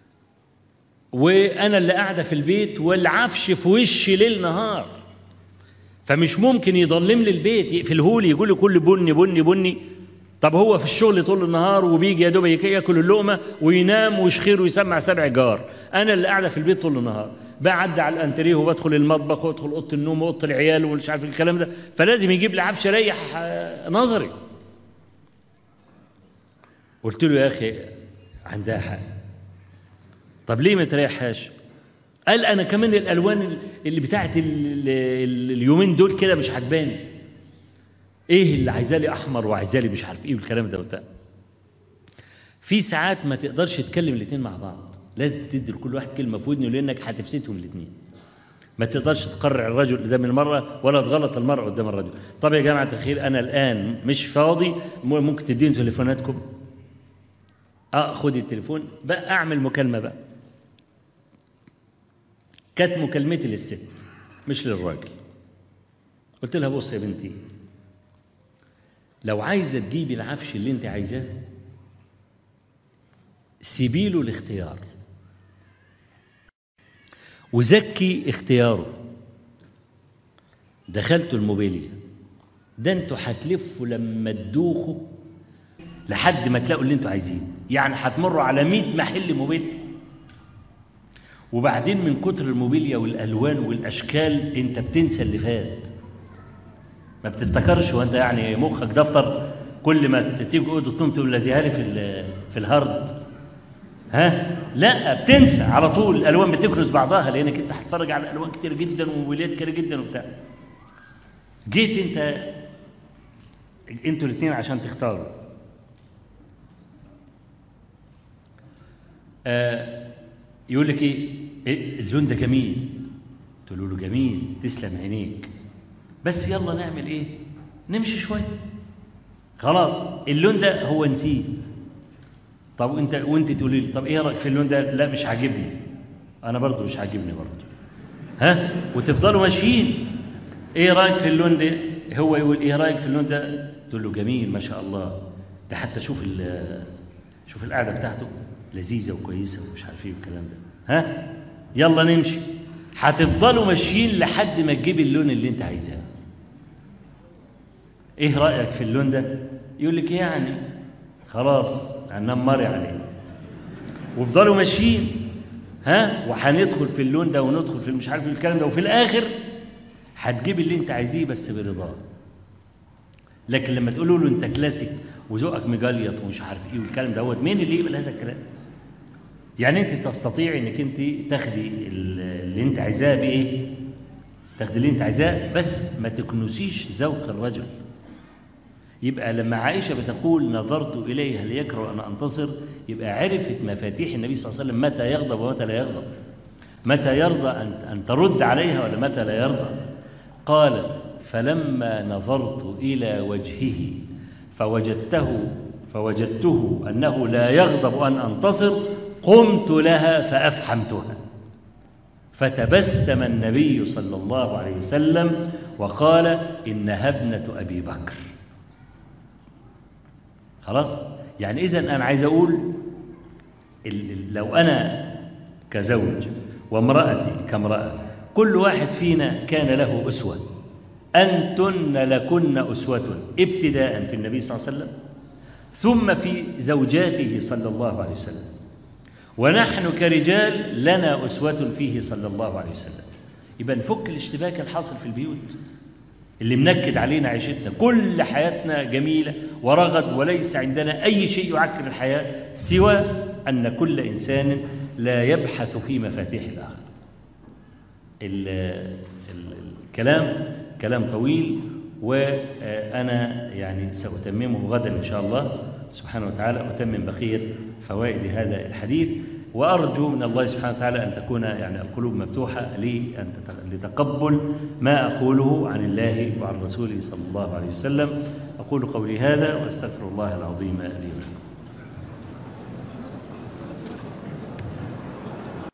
Speaker 1: وانا اللي قاعده في البيت والعفش في وشي ليل نهار فمش ممكن يضلم لي البيت يقفله لي يقول لي كل بني بني بني طب هو في الشغل طول النهار وبيجي يا دوب ياكل اللقمه وينام ويشخير ويسمع سبع جار انا اللي قاعده في البيت طول النهار بعدي على الانتريه وبدخل المطبخ وادخل اوضه النوم واوضه العيال ومش عارف الكلام ده فلازم يجيب لي عفش ريح نظري قلت له يا اخي عندها حق طب ليه ما تريحهاش قال انا كمان الالوان اللي بتاعت اليومين دول كده مش عجباني ايه اللي عايزاه لي احمر وعايزاه لي مش عارف ايه والكلام ده وبتاع في ساعات ما تقدرش تكلم الاثنين مع بعض لازم تدي لكل واحد كلمه في ودنه لانك هتفسدهم الاثنين ما تقدرش تقرع الرجل قدام المرأة ولا تغلط المرأة قدام الرجل طب يا جماعة الخير أنا الآن مش فاضي ممكن تديني تليفوناتكم اه خدي التليفون بقى أعمل مكالمة بقى كانت مكالمتي للست مش للراجل قلت لها بص يا بنتي لو عايزة تجيبي العفش اللي انت عايزاه سيبي له الاختيار وزكي اختياره دخلت الموبيليا ده انتوا هتلفوا لما تدوخوا لحد ما تلاقوا اللي انتوا عايزينه يعني هتمروا على 100 محل موبيليا وبعدين من كتر الموبيليا والالوان والاشكال انت بتنسى اللي فات ما بتفتكرش وانت يعني مخك دفتر كل ما تيجي اوضه تقوم تقول لازيها لي في في الهارد ها لا بتنسى على طول الالوان بتكنس بعضها لانك انت هتتفرج على الوان كتير جدا وموبيليات كتير جدا وبتاع جيت انت انتوا الاثنين عشان تختاروا آه يقول لك ايه, إيه اللون ده جميل تقول له جميل تسلم عينيك بس يلا نعمل ايه نمشي شويه خلاص اللون ده هو نسيه طب وانت وانت تقولي لي طب ايه رايك في اللون ده لا مش عاجبني انا برضو مش عاجبني برضو ها وتفضلوا ماشيين ايه رايك في اللون ده هو يقول ايه رايك في اللون ده تقول له جميل ما شاء الله ده حتى شوف شوف القعده بتاعته لذيذه وكويسه ومش عارف ايه والكلام ده ها يلا نمشي هتفضلوا ماشيين لحد ما تجيب اللون اللي انت عايزاه ايه رايك في اللون ده يقول لك يعني خلاص هننام مري عليه وفضلوا ماشيين ها وهندخل في اللون ده وندخل في مش عارف الكلام ده وفي الاخر هتجيب اللي انت عايزيه بس برضاه لكن لما تقولوا له انت كلاسيك وذوقك مجليط ومش عارف ايه والكلام دوت مين اللي يقبل هذا الكلام يعني انت تستطيع انك انت تاخدي اللي انت عايزاه بايه تاخدي اللي انت عايزاه بس ما تكنسيش ذوق الرجل يبقى لما عائشة بتقول نظرت إليها ليكره أن أنتصر يبقى عرفت مفاتيح النبي صلى الله عليه وسلم متى يغضب ومتى لا يغضب متى يرضى أن, أن ترد عليها ولا متى لا يرضى قال فلما نظرت إلى وجهه فوجدته فوجدته أنه لا يغضب أن أنتصر قمت لها فأفحمتها فتبسم النبي صلى الله عليه وسلم وقال إنها ابنة أبي بكر خلاص يعني إذا أنا عايز أقول لو أنا كزوج وامرأتي كامرأة كل واحد فينا كان له أسوة أنتن لكن أسوة ابتداء في النبي صلى الله عليه وسلم ثم في زوجاته صلى الله عليه وسلم ونحن كرجال لنا أسوة فيه صلى الله عليه وسلم يبقى نفك الاشتباك الحاصل في البيوت اللي منكد علينا عيشتنا كل حياتنا جميلة ورغد وليس عندنا أي شيء يعكر الحياة سوى أن كل إنسان لا يبحث في مفاتيح الآخر الكلام كلام طويل وأنا يعني سأتممه غدا إن شاء الله سبحانه وتعالى أتمم بقية فوائد هذا الحديث وأرجو من الله سبحانه وتعالى أن تكون يعني القلوب مفتوحة لتقبل ما أقوله عن الله وعن رسوله صلى الله عليه وسلم أقول قولي هذا وأستغفر الله العظيم لي ولكم